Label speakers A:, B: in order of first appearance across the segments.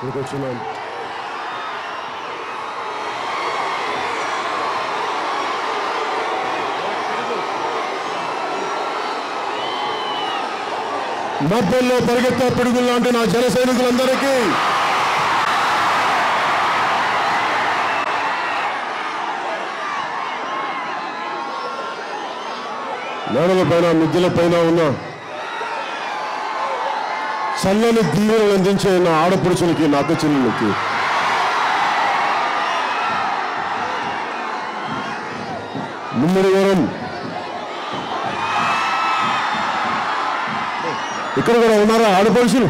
A: ఇక్కడికి వచ్చినాం మబ్బుల్లో పరిగెత్తే పిడుగులు లాంటి నా జన సైనికులందరికీ మేడల పైన మిద్దెల పైన ఉన్న చల్లని దీవెనలు అందించే నా ఆడపడుచులకి నా అక్క చెల్లెలకి ముమ్మడివరం ఇక్కడ కూడా ఉన్నారా ఆడపడుచులు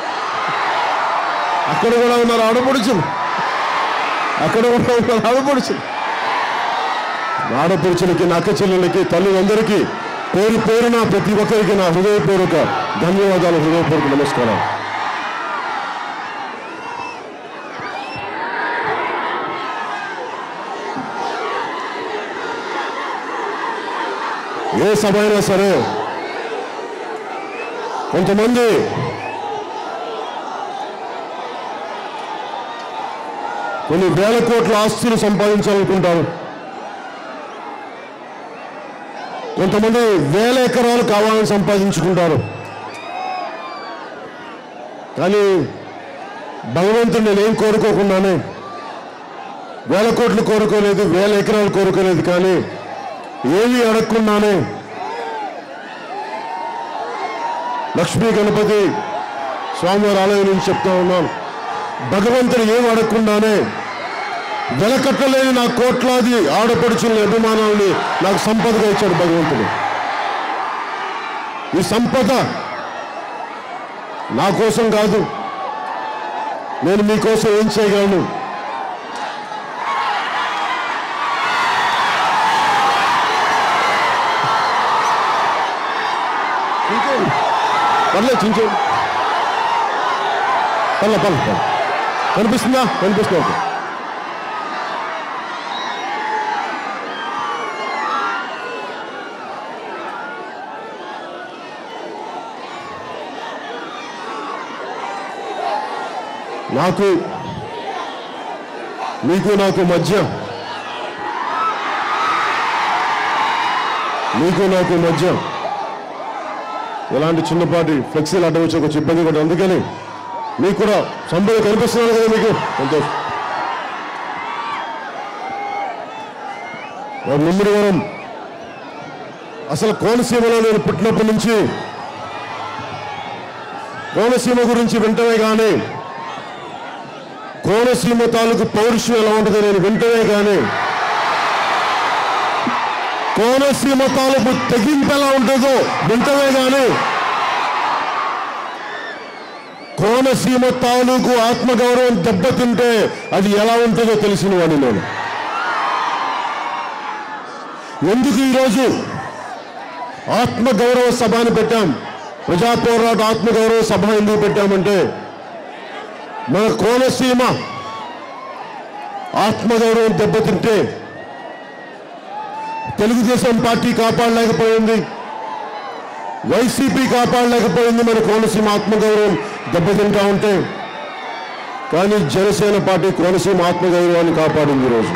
A: అక్కడ కూడా ఉన్నారు ఆడపడుచులు అక్కడ కూడా ఉన్నారు ఆడపడుచులు ఆడపడుచులకి నా అక్క చెల్లెలకి తల్లులందరికీ పేరు పేరున ప్రతి ఒక్కరికి నా హృదయపూర్వక ధన్యవాదాలు హృదయపూర్వక నమస్కారం ఏ సభ అయినా సరే కొంతమంది కొన్ని వేల కోట్ల ఆస్తులు సంపాదించాలనుకుంటారు కొంతమంది వేల ఎకరాలు కావాలని సంపాదించుకుంటారు కానీ భగవంతుడు నేనేం కోరుకోకుండానే వేల కోట్లు కోరుకోలేదు వేల ఎకరాలు కోరుకోలేదు కానీ ఏమీ అడగకుండానే లక్ష్మీ గణపతి స్వామివారి ఆలయం నుంచి చెప్తా ఉన్నాను భగవంతుడు ఏం అడగకుండానే వెలకట్టలేని నా కోట్లాది ఆడపడుచుల అభిమానాల్ని నాకు సంపదగా ఇచ్చాడు భగవంతుడు ఈ సంపద నా కోసం కాదు నేను మీకోసం ఏం చేయగలను చించేయండి. పర్లేదు చించేయండి పర్లే పర్లే పర్లే కనిపిస్తుందా కనిపిస్తుంది ఓకే నాకు మీకు నాకు మధ్య మీకు నాకు మధ్య ఎలాంటి చిన్నపాటి ఫ్లెక్సీలు అడ్డవచ్చు ఒక ఇబ్బంది కూడా అందుకని మీకు కూడా సంబంధం కనిపిస్తున్నాను కదా మీకు సంతోషం ముమ్మిడివరం అసలు కోనసీమలో నేను పుట్టినప్పటి నుంచి కోనసీమ గురించి వింటమే కానీ కోనసీమ తాలూకు పౌరుషం ఎలా ఉంటుందో నేను వింటమే కానీ కోనసీమ తాలూకు తెగింపు ఎలా ఉంటుందో వింటమే కానీ కోనసీమ తాలూకు ఆత్మగౌరవం దెబ్బతింటే అది ఎలా ఉంటుందో తెలిసిన వాడిని నేను ఎందుకు ఈరోజు ఆత్మగౌరవ సభ అని పెట్టాం ప్రజా పోరాట ఆత్మగౌరవ సభ ఎందుకు పెట్టామంటే మన కోనసీమ ఆత్మగౌరవం దెబ్బతింటే తెలుగుదేశం పార్టీ కాపాడలేకపోయింది వైసీపీ కాపాడలేకపోయింది మన కోనసీమ ఆత్మగౌరవం దెబ్బతింటా ఉంటే కానీ జనసేన పార్టీ కోనసీమ ఆత్మగౌరవాన్ని కాపాడింది ఈరోజు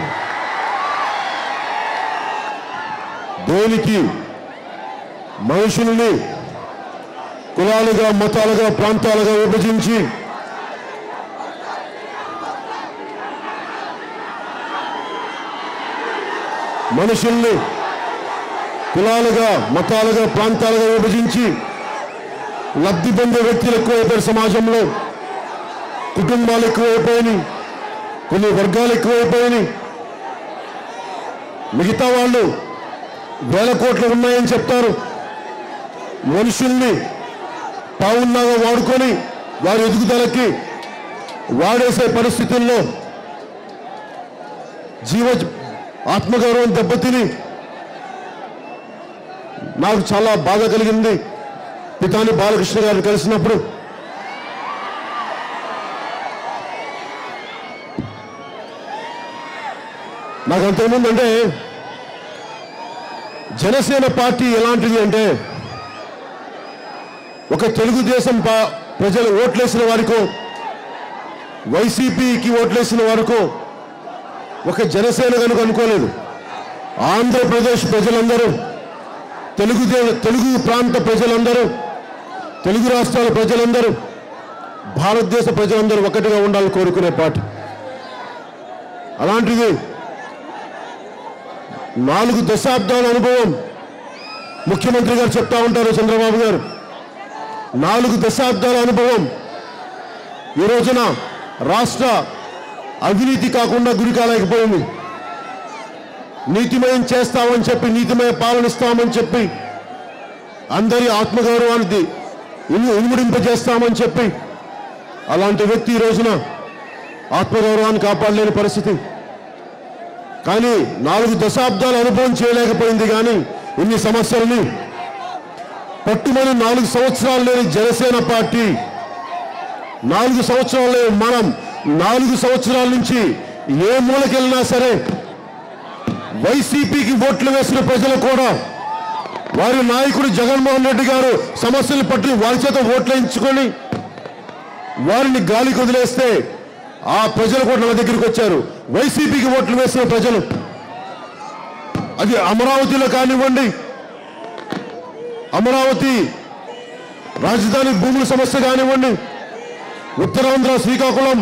A: దేనికి మనుషుల్ని కులాలుగా మతాలుగా ప్రాంతాలుగా విభజించి మనుషుల్ని కులాలుగా మతాలుగా ప్రాంతాలుగా విభజించి లబ్ధి పొందే వ్యక్తులు ఎక్కువైపోయారు సమాజంలో కుటుంబాలు ఎక్కువైపోయినాయి కొన్ని వర్గాలు ఎక్కువైపోయినాయి మిగతా వాళ్ళు వేల కోట్లు ఉన్నాయని చెప్తారు మనుషుల్ని పావుల్లాగా వాడుకొని వారి ఎదుగుదలకి వాడేసే పరిస్థితుల్లో జీవ ఆత్మగౌరవం దెబ్బతిని నాకు చాలా బాధ కలిగింది పితాని బాలకృష్ణ గారిని కలిసినప్పుడు నాకు అంతకుముందు అంటే జనసేన పార్టీ ఎలాంటిది అంటే ఒక తెలుగుదేశం పా ప్రజలు ఓట్లేసిన వారికో వైసీపీకి ఓట్లేసిన వరకు ఒక జనసేన కనుక అనుకోలేదు ఆంధ్రప్రదేశ్ ప్రజలందరూ తెలుగు దే- తెలుగు ప్రాంత ప్రజలందరూ తెలుగు రాష్ట్రాల ప్రజలందరూ భారతదేశ ప్రజలందరూ ఒకటిగా ఉండాలని కోరుకునే పార్టీ అలాంటిది నాలుగు దశాబ్దాల అనుభవం ముఖ్యమంత్రి గారు చెప్తా ఉంటారు చంద్రబాబు గారు నాలుగు దశాబ్దాల అనుభవం ఈ రోజున రాష్ట్ర అవినీతి కాకుండా గురి కాలేకపోయింది నీతిమయం చేస్తామని చెప్పి నీతిమయ పాలన ఇస్తామని చెప్పి అందరి ఆత్మగౌరవానికి ఇను ఇనుముడింపజేస్తామని చెప్పి అలాంటి వ్యక్తి ఈ రోజున ఆత్మగౌరవాన్ని కాపాడలేని పరిస్థితి కానీ నాలుగు దశాబ్దాల అనుభవం చేయలేకపోయింది కానీ ఇన్ని సమస్యల్ని పట్టుమని నాలుగు సంవత్సరాలు లేని జనసేన పార్టీ నాలుగు సంవత్సరాలు లేని మనం నాలుగు సంవత్సరాల నుంచి ఏ మూలకెళ్ళినా సరే వైసీపీకి ఓట్లు వేసిన ప్రజలు కూడా వారి నాయకుడు జగన్మోహన్ రెడ్డి గారు సమస్యలు పట్టి వారి చేత ఓట్లు వేయించుకొని వారిని గాలికి వదిలేస్తే ఆ ప్రజలు కూడా నా దగ్గరికి వచ్చారు వైసీపీకి ఓట్లు వేసిన ప్రజలు అది అమరావతిలో కానివ్వండి అమరావతి రాజధాని భూముల సమస్య కానివ్వండి ఉత్తరాంధ్ర శ్రీకాకుళం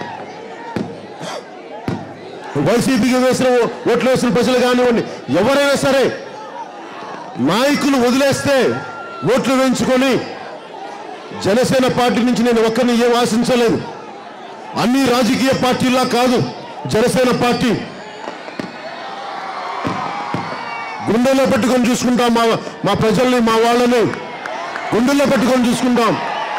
A: వైసీపీకి వేసిన ఓ- ఓట్లు వేసిన ప్రజలు కానివ్వండి ఎవరైనా సరే నాయకులు వదిలేస్తే ఓట్లు వేయించుకొని జనసేన పార్టీ నుంచి నేను ఒక్కరిని ఏం ఆశించలేదు అన్ని రాజకీయ పార్టీలా కాదు జనసేన పార్టీ గుండెల్లో పెట్టుకొని చూసుకుంటాం మా మా ప్రజల్ని మా వాళ్ళని గుండెల్లో పెట్టుకొని చూసుకుంటాం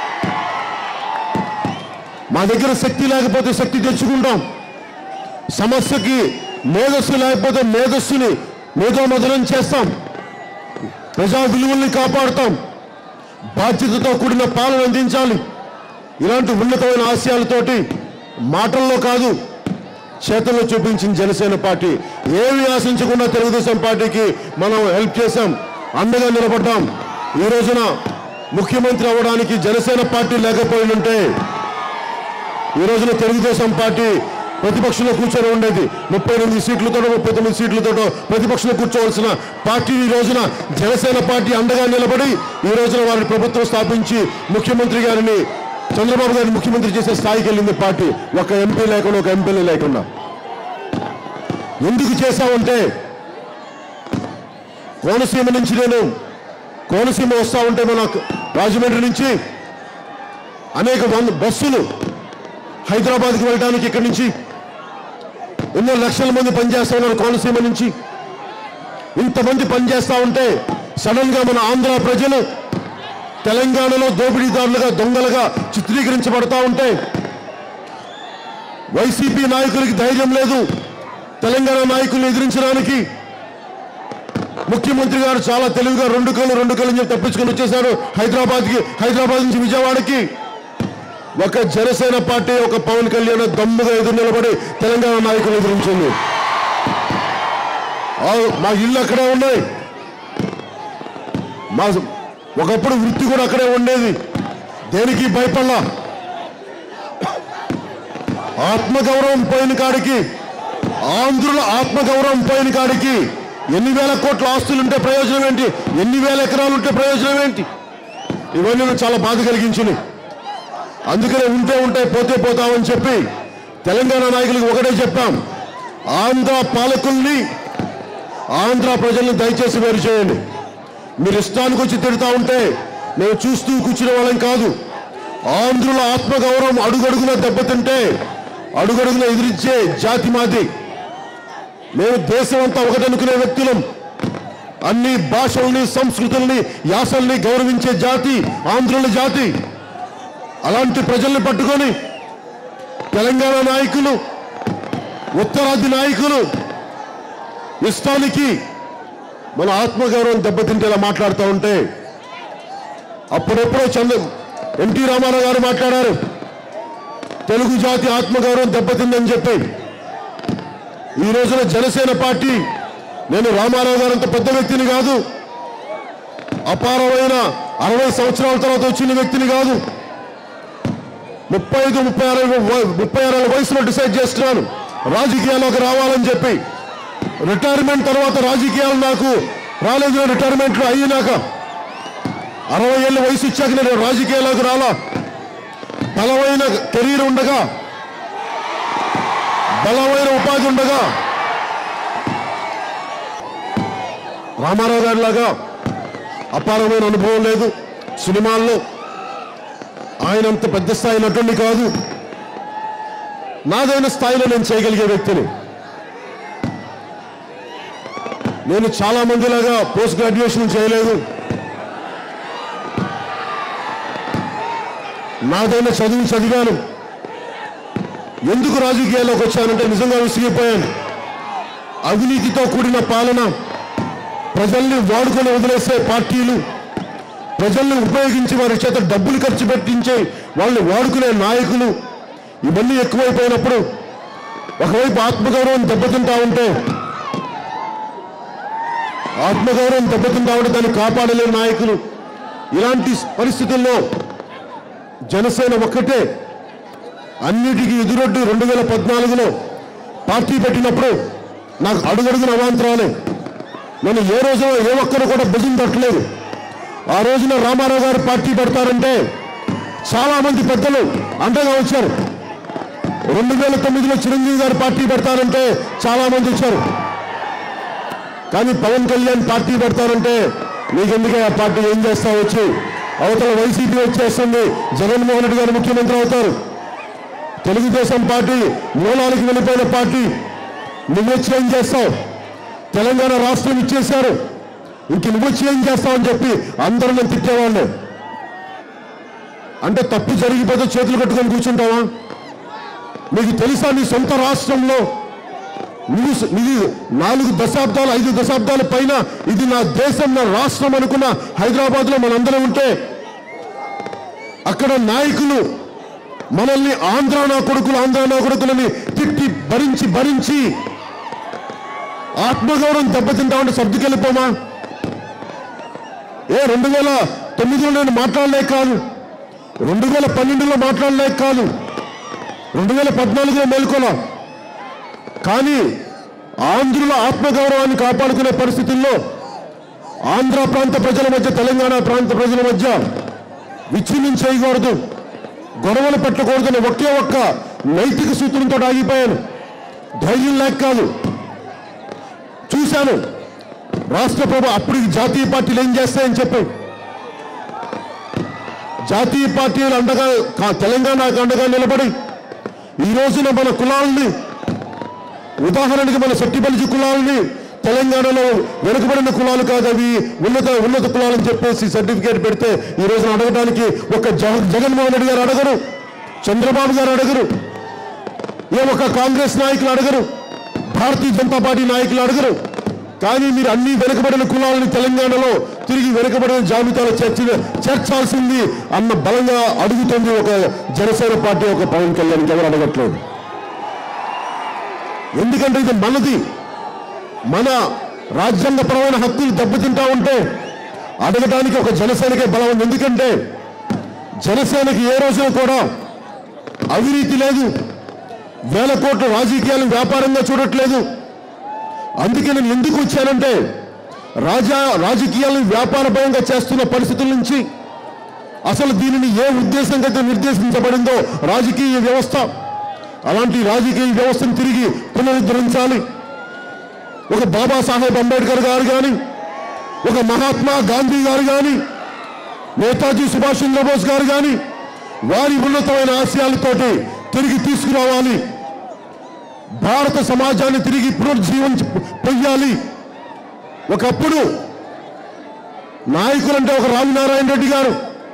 A: మా దగ్గర శక్తి లేకపోతే శక్తి తెచ్చుకుంటాం సమస్యకి మేధస్సు లేకపోతే మేధస్సుని మేధోమదనం చేస్తాం ప్రజా విలువల్ని కాపాడుతాం బాధ్యతతో కూడిన పాలన అందించాలి ఇలాంటి ఉన్నతమైన ఆశయాలతోటి మాటల్లో కాదు చేతల్లో చూపించిన జనసేన పార్టీ ఏమి ఆశించకుండా తెలుగుదేశం పార్టీకి మనం హెల్ప్ చేశాం అండగా నిలబడ్డాం ఈ రోజున ముఖ్యమంత్రి అవ్వడానికి జనసేన పార్టీ లేకపోయి ఉంటే ఈ రోజున తెలుగుదేశం పార్టీ ప్రతిపక్షంలో కూర్చొని ఉండేది ముప్పై ఎనిమిది సీట్లతోటో ముప్పై తొమ్మిది సీట్లతోటో ప్రతిపక్షంలో కూర్చోవలసిన పార్టీ ఈ రోజున జనసేన పార్టీ అండగా నిలబడి ఈ రోజున వారి ప్రభుత్వం స్థాపించి ముఖ్యమంత్రి గారిని చంద్రబాబు గారిని ముఖ్యమంత్రి చేసే స్థాయికి వెళ్ళింది పార్టీ ఒక ఎంపీ లేకుండా ఒక ఎంపీలు లేకుండా ఎందుకు చేశామంటే కోనసీమ నుంచి నేను కోనసీమ వస్తా ఉంటే మన రాజమండ్రి నుంచి అనేక వంద బస్సులు హైదరాబాద్కి వెళ్ళడానికి ఇక్కడి నుంచి ఎన్నో లక్షల మంది పనిచేస్తా ఉన్నారు కోనసీమ నుంచి ఇంతమంది పనిచేస్తా ఉంటే సడన్ గా మన ఆంధ్ర ప్రజలు తెలంగాణలో దోపిడీదారులుగా దొంగలుగా చిత్రీకరించబడతా ఉంటే వైసీపీ నాయకులకి ధైర్యం లేదు తెలంగాణ నాయకుల్ని ఎదిరించడానికి ముఖ్యమంత్రి గారు చాలా తెలివిగా రెండు కళ్ళు రెండు కళ్ళు అని చెప్పి తప్పించుకొని వచ్చేశారు హైదరాబాద్కి హైదరాబాద్ నుంచి విజయవాడకి ఒక జనసేన పార్టీ ఒక పవన్ కళ్యాణ్ దమ్ముగా ఎదురు నిలబడి తెలంగాణ నాయకులు ఎదిరించింది ఆ, మా ఇల్లు అక్కడే ఉన్నాయి మా ఒకప్పుడు వృత్తి కూడా అక్కడే ఉండేది దేనికి భయపడలా ఆత్మగౌరవం పోయిన కాడికి ఆంధ్రుల ఆత్మగౌరవం పోయిన కాడికి ఎన్ని వేల కోట్ల ఆస్తులు ఉంటే ప్రయోజనం ఏంటి ఎన్ని వేల ఎకరాలు ఉంటే ప్రయోజనం ఏంటి ఇవన్నీ నాకు చాలా బాధ కలిగించినాయి అందుకనే ఉంటే ఉంటే పోతే పోతామని చెప్పి తెలంగాణ నాయకులకు ఒకటే చెప్పాం ఆంధ్ర పాలకుల్ని ఆంధ్ర ప్రజల్ని దయచేసి వేరు చేయండి మీరు ఇష్టానికి వచ్చి తిడతా ఉంటే మేము చూస్తూ కూర్చునే వాళ్ళం కాదు ఆంధ్రుల ఆత్మగౌరవం అడుగడుగున దెబ్బతింటే అడుగడుగున ఎదిరించే జాతి మాది మేము దేశం అంతా ఒకటనుకునే వ్యక్తులం అన్ని భాషల్ని సంస్కృతుల్ని యాసల్ని గౌరవించే జాతి ఆంధ్రుల జాతి అలాంటి ప్రజల్ని పట్టుకొని తెలంగాణ నాయకులు ఉత్తరాది నాయకులు ఇష్టానికి మన ఆత్మగౌరవం దెబ్బతింటేలా మాట్లాడుతూ ఉంటే అప్పుడెప్పుడో చంద్ర ఎన్టీ రామారావు గారు మాట్లాడారు తెలుగు జాతి ఆత్మగౌరవం దెబ్బతిందని చెప్పి ఈ రోజున జనసేన పార్టీ నేను రామారావు గారు అంత పెద్ద వ్యక్తిని కాదు అపారమైన అరవై సంవత్సరాల తర్వాత వచ్చిన వ్యక్తిని కాదు ముప్పై ఐదు ముప్పై ఆరు ముప్పై ఆరు ఏళ్ళ వయసులో డిసైడ్ చేస్తున్నాను రాజకీయాల్లోకి రావాలని చెప్పి రిటైర్మెంట్ తర్వాత రాజకీయాలు నాకు రాలేదు రిటైర్మెంట్లో అయినాక అరవై ఏళ్ళ వయసు ఇచ్చాక నేను రాజకీయాల్లోకి రాలా బలమైన కెరీర్ ఉండగా బలమైన ఉపాధి ఉండగా రామారావు గారి లాగా అపారమైన అనుభవం లేదు సినిమాల్లో ఆయనంత పెద్ద స్థాయి నటుడిని కాదు నాదైన స్థాయిలో నేను చేయగలిగే వ్యక్తిని నేను చాలా మందిలాగా పోస్ట్ గ్రాడ్యుయేషన్ చేయలేదు నాదైన చదువు చదివాను ఎందుకు రాజకీయాల్లోకి వచ్చానంటే నిజంగా విసిగిపోయాను అవినీతితో కూడిన పాలన ప్రజల్ని వాడుకొని వదిలేసే పార్టీలు ప్రజల్ని ఉపయోగించి వారి చేత డబ్బులు ఖర్చు పెట్టించే వాళ్ళని వాడుకునే నాయకులు ఇవన్నీ ఎక్కువైపోయినప్పుడు ఒకవైపు ఆత్మగౌరవం దెబ్బతింటా ఉంటే ఆత్మగౌరవం దెబ్బతింటా ఉంటే దాన్ని కాపాడలేని నాయకులు ఇలాంటి పరిస్థితుల్లో జనసేన ఒక్కటే అన్నిటికీ ఎదురొడ్డు రెండు వేల పద్నాలుగులో పార్టీ పెట్టినప్పుడు నాకు అడుగడుగున అవాంతరాలే నేను ఏ రోజున ఏ ఒక్కరు కూడా భుజం తట్టలేదు ఆ రోజున రామారావు గారు పార్టీ పెడతారంటే చాలా మంది పెద్దలు అండగా వచ్చారు రెండు వేల తొమ్మిదిలో చిరంజీవి గారు పార్టీ పెడతారంటే చాలా మంది వచ్చారు కానీ పవన్ కళ్యాణ్ పార్టీ పెడతారంటే నీకెందుకే ఆ పార్టీ ఏం చేస్తా వచ్చి అవతల వైసీపీ వచ్చేస్తుంది జగన్మోహన్ రెడ్డి గారు ముఖ్యమంత్రి అవుతారు తెలుగుదేశం పార్టీ మూలానికి వెళ్ళిపోయిన పార్టీ నువ్వు వచ్చి ఏం చేస్తావు తెలంగాణ రాష్ట్రం ఇచ్చేశారు ఇంక నువ్వు వచ్చి ఏం చేస్తావని చెప్పి అందరూ నేను తిట్టేవాళ్ళు అంటే తప్పు జరిగిపోతే చేతులు కట్టుకొని కూర్చుంటావా మీకు తెలుసా నీ సొంత రాష్ట్రంలో నువ్వు స- నీది నాలుగు దశాబ్దాలు ఐదు దశాబ్దాల పైన ఇది నా దేశం నా రాష్ట్రం అనుకున్న హైదరాబాద్ లో మనందరం ఉంటే అక్కడ నాయకులు మనల్ని ఆంధ్ర నా కొడుకులు ఆంధ్ర నా కొడుకులని తిట్టి భరించి భరించి ఆత్మగౌరవం దెబ్బతింటామంటే సర్దుకెళ్ళిపోమా ఏ రెండు వేల తొమ్మిదిలో నేను మాట్లాడలేక కాదు రెండు వేల పన్నెండులో మాట్లాడలేక కాదు రెండు వేల పద్నాలుగులో మేల్కొలా కానీ ఆంధ్రుల ఆత్మగౌరవాన్ని కాపాడుకునే పరిస్థితుల్లో ఆంధ్ర ప్రాంత ప్రజల మధ్య తెలంగాణ ప్రాంత ప్రజల మధ్య విచ్ఛిన్నం చేయకూడదు గొడవలు పెట్టకూడదని ఒకే ఒక్క నైతిక సూత్రంతో ఆగిపోయాను ధైర్యం లేక కాదు చూశాను రాష్ట్ర ప్రభు అప్పుడు జాతీయ పార్టీలు ఏం చేస్తాయని చెప్పి జాతీయ పార్టీలు అండగా కా- తెలంగాణకు అండగా నిలబడి ఈ రోజున మన కులాలని ఉదాహరణకి మన శెట్టిబలిజి కులాలని తెలంగాణలో వెనుకబడిన కులాలు కాదు అవి ఉన్నత ఉన్నత కులాలని చెప్పేసి సర్టిఫికేట్ పెడితే ఈ రోజున అడగడానికి ఒక జగ- జగన్మోహన్ రెడ్డి గారు అడగరు చంద్రబాబు గారు అడగరు ఏ ఒక్క కాంగ్రెస్ నాయకులు అడగరు భారతీయ జనతా పార్టీ నాయకులు అడగరు కానీ మీరు అన్ని వెనుకబడిన కులాలని తెలంగాణలో తిరిగి వెనుకబడిన జాబితాలో చేర్చి చేర్చాల్సింది అన్న బలంగా అడుగుతుంది ఒక జనసేన పార్టీ ఒక పవన్ కళ్యాణ్ ఎవరు అడగట్లేదు ఎందుకంటే ఇది మనది మన రాజ్యాంగపరమైన హక్కులు దెబ్బతింటా ఉంటే అడగడానికి ఒక జనసేనకే బలం ఉంది ఎందుకంటే జనసేనకి ఏ రోజున కూడా అవినీతి లేదు వేల కోట్ల రాజకీయాలు వ్యాపారంగా చూడట్లేదు అందుకే నేను ఎందుకు వచ్చానంటే రాజా రాజకీయాలను వ్యాపారపరంగా చేస్తున్న పరిస్థితుల నుంచి అసలు దీనిని ఏ ఉద్దేశంగా అయితే నిర్దేశించబడిందో రాజకీయ వ్యవస్థ అలాంటి రాజకీయ వ్యవస్థను తిరిగి పునరుద్ధరించాలి ఒక బాబాసాహెబ్ అంబేద్కర్ గారు కానీ ఒక మహాత్మా గాంధీ గారు కానీ నేతాజీ సుభాష్ చంద్రబోస్ గారు కానీ వారి ఉన్నతమైన ఆశయాలతోటి తిరిగి తీసుకురావాలి భారత సమాజాన్ని తిరిగి పునరుజ్జీవం పొయ్యాలి ఒకప్పుడు నాయకులంటే ఒక రామినారాయణ రెడ్డి గారు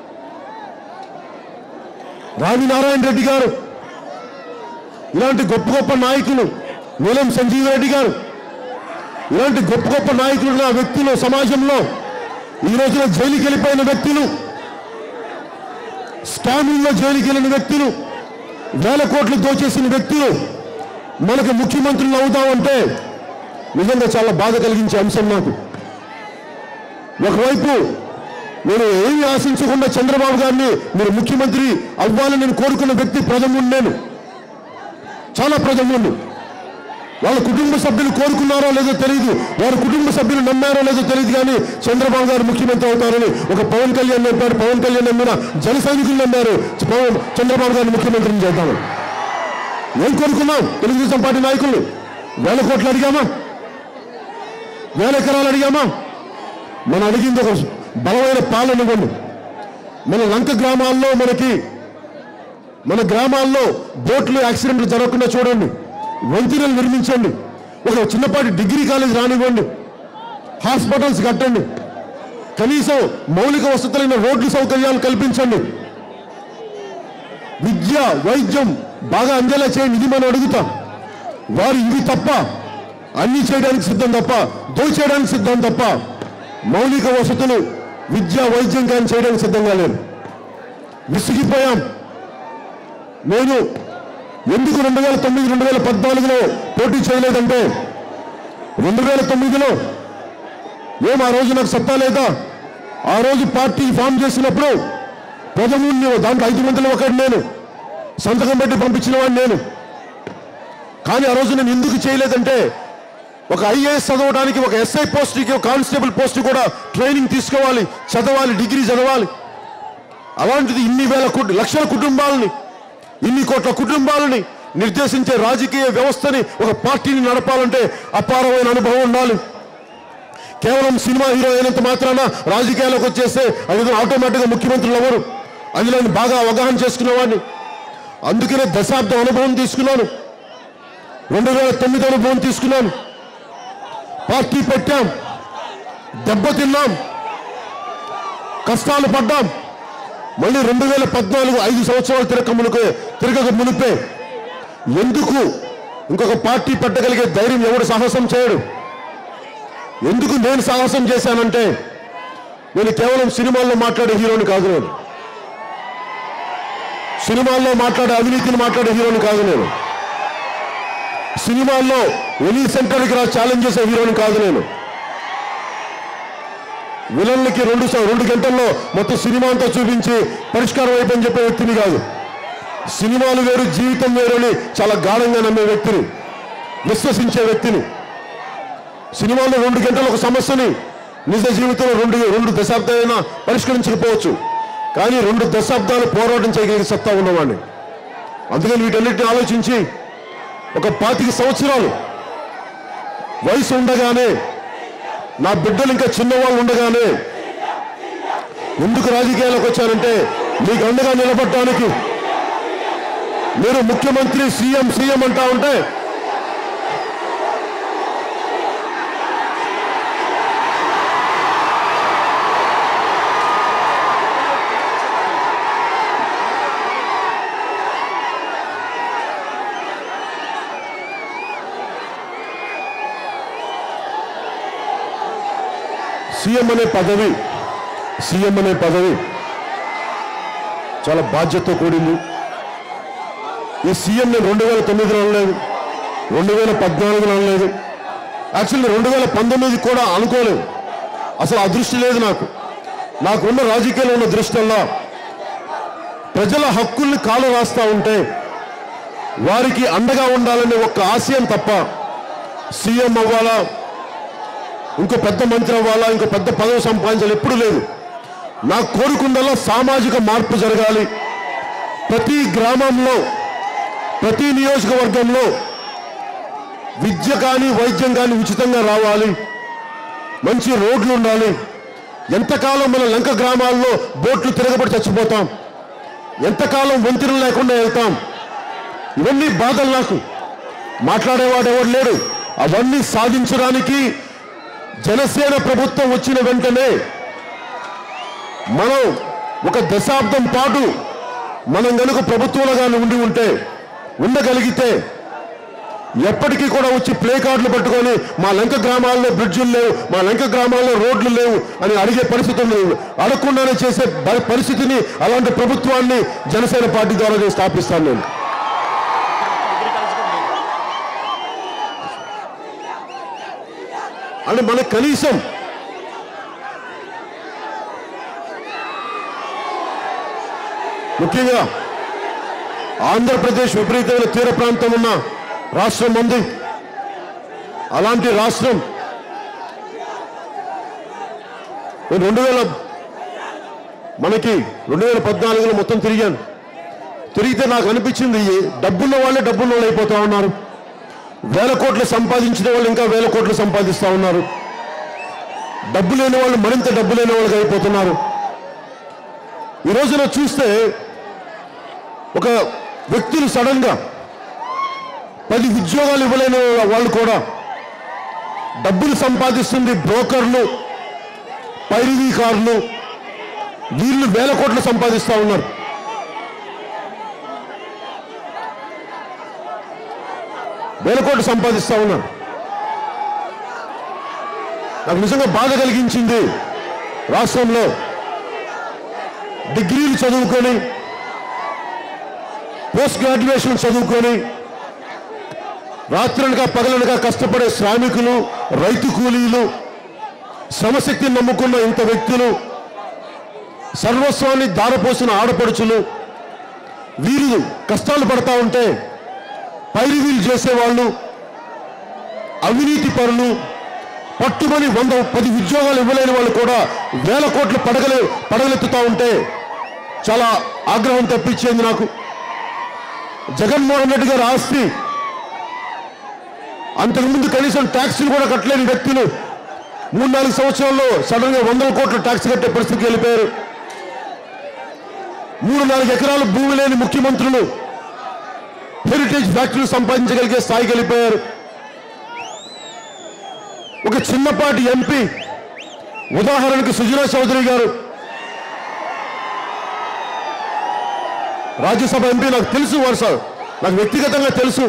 A: రామినారాయణ రెడ్డి గారు ఇలాంటి గొప్ప గొప్ప నాయకులు నీలం సంజీవ్ రెడ్డి గారు ఇలాంటి గొప్ప గొప్ప నాయకులు ఉన్న వ్యక్తులు సమాజంలో ఈ రోజున జైలుకి వెళ్ళిపోయిన వ్యక్తులు స్కామింగ్లో జైలుకి వెళ్ళిన వ్యక్తులు వేల కోట్లు దోచేసిన వ్యక్తులు మనకు ముఖ్యమంత్రులు అవుతామంటే నిజంగా చాలా బాధ కలిగించే అంశం నాకు ఒకవైపు నేను ఏమి ఆశించకుండా చంద్రబాబు గారిని మీరు ముఖ్యమంత్రి అవ్వాలని నేను కోరుకున్న వ్యక్తి ప్రజముండి నేను చాలా ప్రజముండు వాళ్ళ కుటుంబ సభ్యులు కోరుకున్నారో లేదో తెలియదు వారి కుటుంబ సభ్యులు నమ్మారో లేదో తెలియదు కానీ చంద్రబాబు గారు ముఖ్యమంత్రి అవుతారని ఒక పవన్ కళ్యాణ్ నమ్మారు పవన్ కళ్యాణ్ నమ్మిన జన సైనికులు నమ్మారు పవన్ చంద్రబాబు గారిని ముఖ్యమంత్రిని చేద్దామని ఏం కోరుకున్నాం తెలుగుదేశం పార్టీ నాయకులు వేల కోట్లు అడిగామా వేల ఎకరాలు అడిగామా మనం అడిగింది ఒక బలమైన పాలన ఇవ్వండి మన లంక గ్రామాల్లో మనకి మన గ్రామాల్లో బోట్లు యాక్సిడెంట్లు జరగకుండా చూడండి వంతెనలు నిర్మించండి ఒక చిన్నపాటి డిగ్రీ కాలేజ్ రానివ్వండి హాస్పిటల్స్ కట్టండి కనీసం మౌలిక వసతులైన రోడ్లు సౌకర్యాలు కల్పించండి విద్య వైద్యం బాగా అందేలా చేయండి ఇది మనం అడుగుతాం వారు ఇవి తప్ప అన్ని చేయడానికి సిద్ధం తప్ప దోచేయడానికి సిద్ధం తప్ప మౌలిక వసతులు విద్య వైద్యం కానీ చేయడానికి సిద్ధంగా లేరు విసిగిపోయాం నేను ఎందుకు రెండు వేల తొమ్మిది రెండు వేల పద్నాలుగులో పోటీ చేయలేదంటే రెండు వేల తొమ్మిదిలో ఏం ఆ రోజు నాకు సత్తా లేదా ఆ రోజు పార్టీ ఫామ్ చేసినప్పుడు ప్రజలు దాంట్లో ఐదు మందిలో ఒకటి నేను సంతకం పెట్టి పంపించిన వాడిని నేను కానీ ఆ రోజు నేను ఎందుకు చేయలేదంటే ఒక ఐఏఎస్ చదవడానికి ఒక ఎస్ఐ పోస్ట్కి ఒక కానిస్టేబుల్ పోస్ట్ కూడా ట్రైనింగ్ తీసుకోవాలి చదవాలి డిగ్రీ చదవాలి అలాంటిది ఇన్ని వేల కుటు- లక్షల కుటుంబాలని ఇన్ని కోట్ల కుటుంబాలని నిర్దేశించే రాజకీయ వ్యవస్థని ఒక పార్టీని నడపాలంటే అపారమైన అనుభవం ఉండాలి కేవలం సినిమా హీరో అయినంత మాత్రాన రాజకీయాలకు వచ్చేస్తే అది ఆటోమేటిక్గా ముఖ్యమంత్రులు ఎవరు అందులో నేను బాగా అవగాహన చేసుకునేవాడిని అందుకనే దశాబ్దం అనుభవం తీసుకున్నాను రెండు వేల తొమ్మిది అనుభవం తీసుకున్నాను పార్టీ పెట్టాం దెబ్బతిన్నాం కష్టాలు పడ్డాం మళ్ళీ రెండు వేల పద్నాలుగు ఐదు సంవత్సరాలు తిరగక మునుకే తిరగక మునిపే ఎందుకు ఇంకొక పార్టీ పెట్టగలిగే ధైర్యం ఎవడు సాహసం చేయడు ఎందుకు నేను సాహసం చేశానంటే నేను కేవలం సినిమాల్లో మాట్లాడే హీరోని కాదు నేను సినిమాల్లో మాట్లాడే అవినీతిని మాట్లాడే హీరోని కాదు నేను సినిమాల్లో ఎనీ సెంటర్కి రా ఛాలెంజ్ చేసే హీరోని కాదు నేను విలన్లకి రెండు స- రెండు గంటల్లో మొత్తం సినిమా అంతా చూపించి పరిష్కారం అయిపోయింది చెప్పే వ్యక్తిని కాదు సినిమాలు వేరు జీవితం వేరు అని చాలా గాఢంగా నమ్మే వ్యక్తిని విశ్వసించే వ్యక్తిని సినిమాలో రెండు గంటల ఒక సమస్యని నిజ జీవితంలో రెండు రెండు దశాబ్దాలైనా పరిష్కరించకపోవచ్చు కానీ రెండు దశాబ్దాలు పోరాటం చేయగలిగే సత్తా ఉన్నవాడిని అందుకని వీటన్నిటిని ఆలోచించి ఒక పాతిక సంవత్సరాలు వయసు ఉండగానే నా బిడ్డలు ఇంకా చిన్నవాళ్ళు ఉండగానే ఎందుకు రాజకీయాలకు వచ్చానంటే మీకు అండగా నిలబడటానికి మీరు ముఖ్యమంత్రి సీఎం సీఎం అంటా ఉంటే సీఎం అనే పదవి సీఎం అనే పదవి చాలా బాధ్యతతో కూడింది ఈ సీఎం నేను రెండు వేల తొమ్మిదిలో అనలేదు రెండు వేల పద్నాలుగులో అనలేదు యాక్చువల్లీ రెండు వేల పంతొమ్మిది కూడా అనుకోలేదు అసలు ఆ దృష్టి లేదు నాకు నాకున్న రాజకీయాల్లో ఉన్న దృష్టల్లా ప్రజల హక్కుల్ని కాలు రాస్తా ఉంటే వారికి అండగా ఉండాలనే ఒక్క ఆశయం తప్ప సీఎం అవ్వాలా ఇంకో పెద్ద మంత్రి అవ్వాలా ఇంకో పెద్ద పదవి సంపాదించాలి ఎప్పుడు లేదు నాకు కోరుకుందల్లా సామాజిక మార్పు జరగాలి ప్రతి గ్రామంలో ప్రతి నియోజకవర్గంలో విద్య కానీ వైద్యం కానీ ఉచితంగా రావాలి మంచి రోడ్లు ఉండాలి ఎంతకాలం మన లంక గ్రామాల్లో బోట్లు తిరగబడి చచ్చిపోతాం ఎంతకాలం వంతెనలు లేకుండా వెళ్తాం ఇవన్నీ బాధలు నాకు మాట్లాడేవాడు ఎవడు లేడు అవన్నీ సాధించడానికి జనసేన ప్రభుత్వం వచ్చిన వెంటనే మనం ఒక దశాబ్దం పాటు మనం కనుక ప్రభుత్వంలోగానే ఉండి ఉంటే ఉండగలిగితే ఎప్పటికీ కూడా వచ్చి ప్లే కార్డులు పట్టుకొని మా లంక గ్రామాల్లో బ్రిడ్జులు లేవు మా లంక గ్రామాల్లో రోడ్లు లేవు అని అడిగే పరిస్థితులు లేవు అడగకుండానే చేసే బ- పరిస్థితిని అలాంటి ప్రభుత్వాన్ని జనసేన పార్టీ ద్వారా నేను స్థాపిస్తాను నేను అంటే మనకు కనీసం ముఖ్యంగా ఆంధ్రప్రదేశ్ విపరీతమైన తీర ప్రాంతం ఉన్న రాష్ట్రం ఉంది అలాంటి రాష్ట్రం నేను రెండు వేల మనకి రెండు వేల పద్నాలుగులో మొత్తం తిరిగాను తిరిగితే నాకు అనిపించింది డబ్బున్న వాళ్ళే డబ్బున్న వాళ్ళు అయిపోతా ఉన్నారు వేల కోట్లు సంపాదించిన వాళ్ళు ఇంకా వేల కోట్లు సంపాదిస్తూ ఉన్నారు డబ్బు లేని వాళ్ళు మరింత డబ్బు లేని వాళ్ళకి అయిపోతున్నారు ఈ రోజున చూస్తే ఒక వ్యక్తులు సడన్ గా పది ఉద్యోగాలు ఇవ్వలేని వాళ్ళు కూడా డబ్బులు సంపాదిస్తుంది బ్రోకర్లు పైరివీకారులు వీళ్ళు వేల కోట్లు సంపాదిస్తూ ఉన్నారు వేల కోట్లు సంపాదిస్తూ ఉన్నారు నాకు నిజంగా బాధ కలిగించింది రాష్ట్రంలో డిగ్రీలు చదువుకొని పోస్ట్ గ్రాడ్యుయేషన్ చదువుకొని రాత్రులుగా పగలనుగా కష్టపడే శ్రామికులు రైతు కూలీలు శ్రమశక్తిని నమ్ముకున్న ఇంత వ్యక్తులు సర్వస్వాన్ని దారపోసిన ఆడపడుచులు వీరు కష్టాలు పడతా ఉంటే పైరివీలు చేసేవాళ్ళు అవినీతి పరులు పట్టుమని వంద పది ఉద్యోగాలు ఇవ్వలేని వాళ్ళు కూడా వేల కోట్లు పడగలే పడగలెత్తుతా ఉంటే చాలా ఆగ్రహం తెప్పించేది నాకు జగన్మోహన్ రెడ్డి గారి ఆస్తి అంతకుముందు కనీసం ట్యాక్సీలు కూడా కట్టలేని వ్యక్తులు మూడు నాలుగు సంవత్సరాల్లో సడన్ గా వందల కోట్ల ట్యాక్స్ కట్టే పరిస్థితికి వెళ్ళిపోయారు మూడు నాలుగు ఎకరాలు భూమి లేని ముఖ్యమంత్రులు హెరిటేజ్ ఫ్యాక్టరీలు సంపాదించగలిగే స్థాయికి వెళ్ళిపోయారు ఒక చిన్నపాటి ఎంపీ ఉదాహరణకు సుజనా చౌదరి గారు రాజ్యసభ ఎంపీ నాకు తెలుసు వరుస నాకు వ్యక్తిగతంగా తెలుసు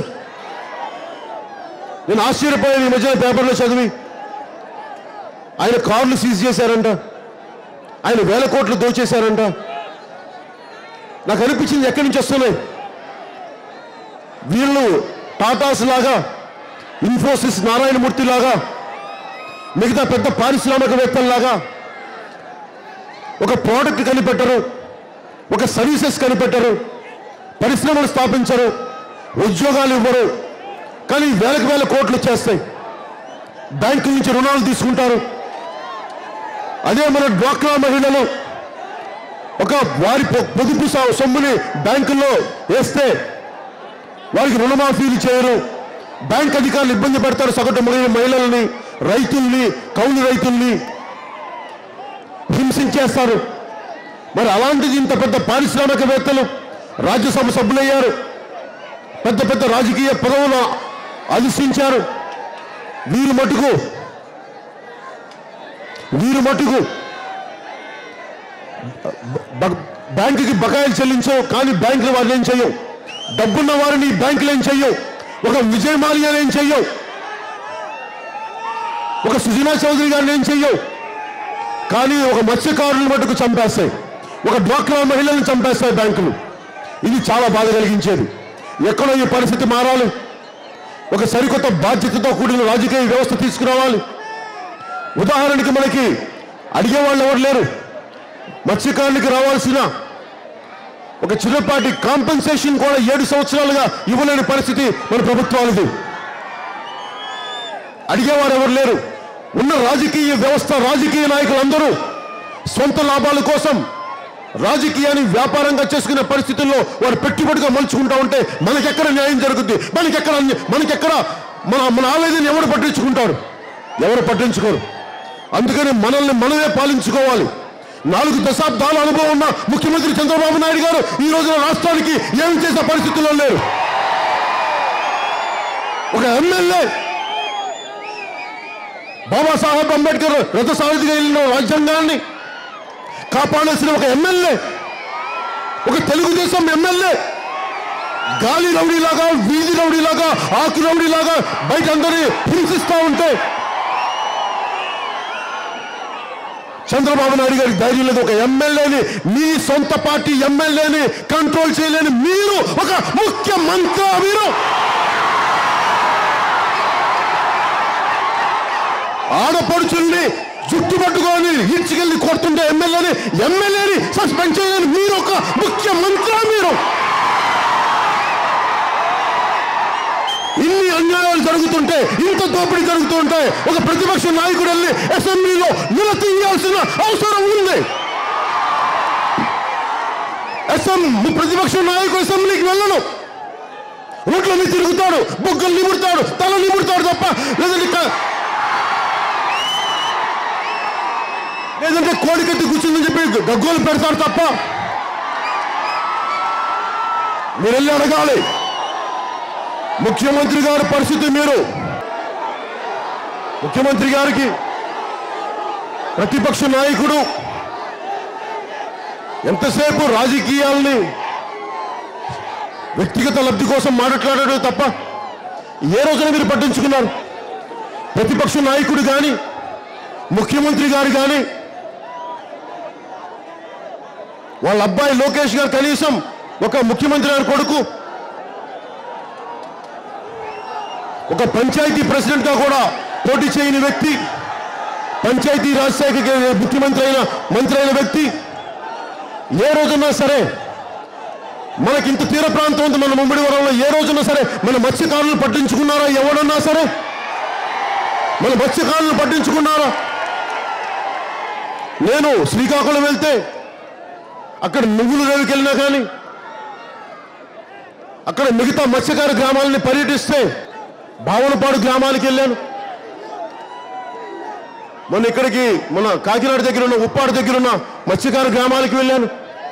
A: నేను ఆశ్చర్యపోయాను ఈ మధ్యన పేపర్లో చదివి ఆయన కార్లు సీజ్ చేశారంట ఆయన వేల కోట్లు దోచేశారంట నాకు అనిపించింది ఎక్కడి నుంచి వస్తున్నాయి వీళ్ళు టాటాస్ లాగా ఇన్ఫోసిస్ నారాయణమూర్తి లాగా మిగతా పెద్ద పారిశ్రామికవేత్తల్లాగా ఒక ప్రోడక్ట్ కనిపెట్టరు ఒక సర్వీసెస్ కనిపెట్టరు పరిశ్రమలు స్థాపించరు ఉద్యోగాలు ఇవ్వరు కానీ వేలకు వేల కోట్లు వచ్చేస్తాయి బ్యాంకుల నుంచి రుణాలు తీసుకుంటారు అదే మన డ్వాక్రా మహిళలు ఒక వారి పొ- పొదుపు సొ- సొమ్ముని బ్యాంకుల్లో వేస్తే వారికి రుణమాఫీలు చేయరు బ్యాంక్ అధికారులు ఇబ్బంది పెడతారు సగటు మహిళ- మహిళల్ని రైతుల్ని కౌలు రైతుల్ని హింసించేస్తారు మరి అలాంటిది ఇంత పెద్ద పారిశ్రామికవేత్తలు రాజ్యసభ సభ్యులయ్యారు పెద్ద పెద్ద రాజకీయ పదవులు అధిష్ఠించారు వీరు మటుకు వీరు మటుకు బ- బ్యాంకుకి బకాయిలు చెల్లించవు కానీ బ్యాంకులు వారిని ఏం చెయ్యవు డబ్బున్న వారిని బ్యాంకులు ఏం చెయ్యవు ఒక విజయ్ మాల్యాని ఏం చెయ్యవు ఒక సుజనా చౌదరి గారిని ఏం చెయ్యవు కానీ ఒక మత్స్యకారులను మటుకు చంపేస్తాయి ఒక డ్వాక్రా మహిళలను చంపేస్తాయి బ్యాంకులు ఇది చాలా బాధ కలిగించేది ఎక్కడో ఈ పరిస్థితి మారాలి ఒక సరికొత్త బాధ్యతతో కూడిన రాజకీయ వ్యవస్థ తీసుకురావాలి ఉదాహరణకి మనకి అడిగేవాళ్ళు ఎవరు లేరు మత్స్యకారునికి రావాల్సిన ఒక చిన్నపాటి కాంపెన్సేషన్ కూడా ఏడు సంవత్సరాలుగా ఇవ్వలేని పరిస్థితి మన ప్రభుత్వాలది అడిగేవారు ఎవరు లేరు ఉన్న రాజకీయ వ్యవస్థ రాజకీయ నాయకులందరూ సొంత లాభాల కోసం రాజకీయాన్ని వ్యాపారంగా చేసుకునే పరిస్థితుల్లో వారు పెట్టుబడిగా మలుచుకుంటా ఉంటే మనకెక్కడ న్యాయం జరుగుద్ది మనకెక్కడ అన్య- మనకెక్కడ మన మన ఆవేదన ఎవరు పట్టించుకుంటారు ఎవరు పట్టించుకోరు అందుకని మనల్ని మనమే పాలించుకోవాలి నాలుగు దశాబ్దాల అనుభవం ఉన్న ముఖ్యమంత్రి చంద్రబాబు నాయుడు గారు ఈ రోజున రాష్ట్రానికి ఏం చేసే పరిస్థితుల్లో లేరు ఒక ఎమ్మెల్యే బాబాసాహెబ్ అంబేద్కర్ రథసారథిగా వెళ్ళిన రాజ్యాంగాన్ని కాపాడాల్సిన ఒక ఎమ్మెల్యే ఒక తెలుగుదేశం ఎమ్మెల్యే గాలి రౌడీలాగా వీధి రౌడీలాగా ఆకు రౌడీలాగా బయట అందరినీ హింసిస్తా ఉంటే చంద్రబాబు నాయుడు గారికి ధైర్యం లేదు ఒక ఎమ్మెల్యేని మీ సొంత పార్టీ ఎమ్మెల్యేని కంట్రోల్ చేయలేని మీరు ఒక ముఖ్యమంత్రి మీరు ఆడపడుచుల్ని జుట్టు పట్టుకొని ఈడ్చికెళ్ళి కొడుతుంటే ఎమ్మెల్యేని ఎమ్మెల్యేని సస్పెండ్ చేయలేని మీరు ఒక ముఖ్యమంత్రి మీరు ఇన్ని అన్యాయాలు జరుగుతుంటే ఇంత దోపిడీ జరుగుతుంటే ఒక ప్రతిపక్ష నాయకుడు వెళ్ళి అసెంబ్లీలో నిలదీయాల్సిన అవసరం ఉంది అసెంబ్లీ ప్రతిపక్ష నాయకుడు అసెంబ్లీకి వెళ్ళను రోడ్ల మీద తిరుగుతాడు బొగ్గలు నిముడతాడు తల నిముడతాడు తప్ప లేదంటే క- లేదంటే కోడికత్తి కూర్చుందని చెప్పి గగ్గోలు పెడతాడు తప్ప మీరు వెళ్ళి అడగాలి ముఖ్యమంత్రి గారి పరిస్థితి మీరు ముఖ్యమంత్రి గారికి ప్రతిపక్ష నాయకుడు ఎంతసేపు రాజకీయాల్ని వ్యక్తిగత లబ్ధి కోసం మాట్లాడాడు తప్ప ఏ రోజున మీరు పట్టించుకున్నారు ప్రతిపక్ష నాయకుడు కానీ ముఖ్యమంత్రి గారు కానీ వాళ్ళ అబ్బాయి లోకేష్ గారు కనీసం ఒక ముఖ్యమంత్రి గారి కొడుకు ఒక పంచాయతీ ప్రెసిడెంట్ గా కూడా పోటీ చేయని వ్యక్తి పంచాయతీ రాజశేఖర గారి ముఖ్యమంత్రి అయిన మంత్రి అయిన వ్యక్తి ఏ రోజున్నా సరే మనకి ఇంత తీర ప్రాంతం ఉంది మన ముమ్మడి వరంలో ఏ రోజున్నా సరే మన మత్స్యకారులను పట్టించుకున్నారా ఎవడన్నా సరే మన మత్స్యకారులను పట్టించుకున్నారా నేను శ్రీకాకుళం వెళ్తే అక్కడ నువ్వులు రేవికి వెళ్ళినా కానీ అక్కడ మిగతా మత్స్యకార గ్రామాలని పర్యటిస్తే భావనపాడు గ్రామానికి వెళ్ళాను మొన్న ఇక్కడికి మన కాకినాడ దగ్గర ఉన్న ఉప్పాడు దగ్గర ఉన్న మత్స్యకార గ్రామాలకు వెళ్ళాను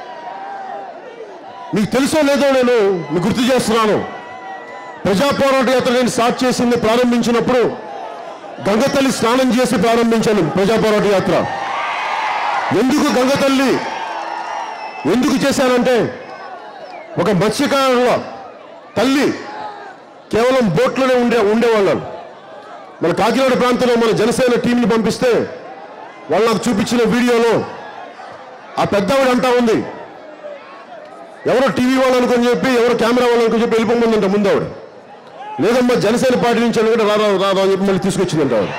A: మీకు తెలుసో లేదో నేను మీకు గుర్తు చేస్తున్నాను ప్రజా పోరాట యాత్ర నేను స్టార్ట్ చేసింది ప్రారంభించినప్పుడు గంగతల్లి స్నానం చేసి ప్రారంభించాను ప్రజా పోరాట యాత్ర ఎందుకు గంగతల్లి ఎందుకు చేశానంటే ఒక మత్స్యకారుల తల్లి కేవలం బోట్లోనే ఉండే ఉండేవాళ్ళం మన కాకినాడ ప్రాంతంలో మన జనసేన టీంని పంపిస్తే వాళ్ళు నాకు చూపించిన వీడియోలో ఆ పెద్దవాడు అంటా ఉంది ఎవరో టీవీ వాళ్ళు అనుకొని చెప్పి ఎవరో కెమెరా వాళ్ళు అనుకొని చెప్పి వెళ్ళిపోమందంట ముందు ఆవిడ లేదమ్మా జనసేన పార్టీ నుంచి అనుకుంటే రారా రారా అని చెప్పి మళ్ళీ తీసుకొచ్చిందంట ఆవిడ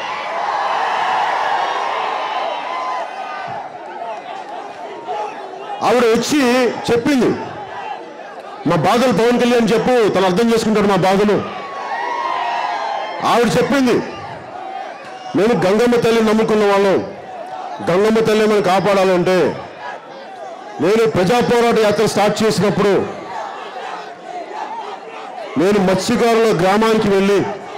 A: ఆవిడ వచ్చి చెప్పింది మా బాధలు పవన్ కళ్యాణ్ చెప్పు తను అర్థం చేసుకుంటాడు మా బాధలు ఆవిడ చెప్పింది నేను గంగమ్మ తల్లిని నమ్ముకున్న వాళ్ళం గంగమ్మ తల్లి మనం కాపాడాలంటే నేను ప్రజా పోరాట యాత్ర స్టార్ట్ చేసినప్పుడు నేను మత్స్యకారుల గ్రామానికి వెళ్ళి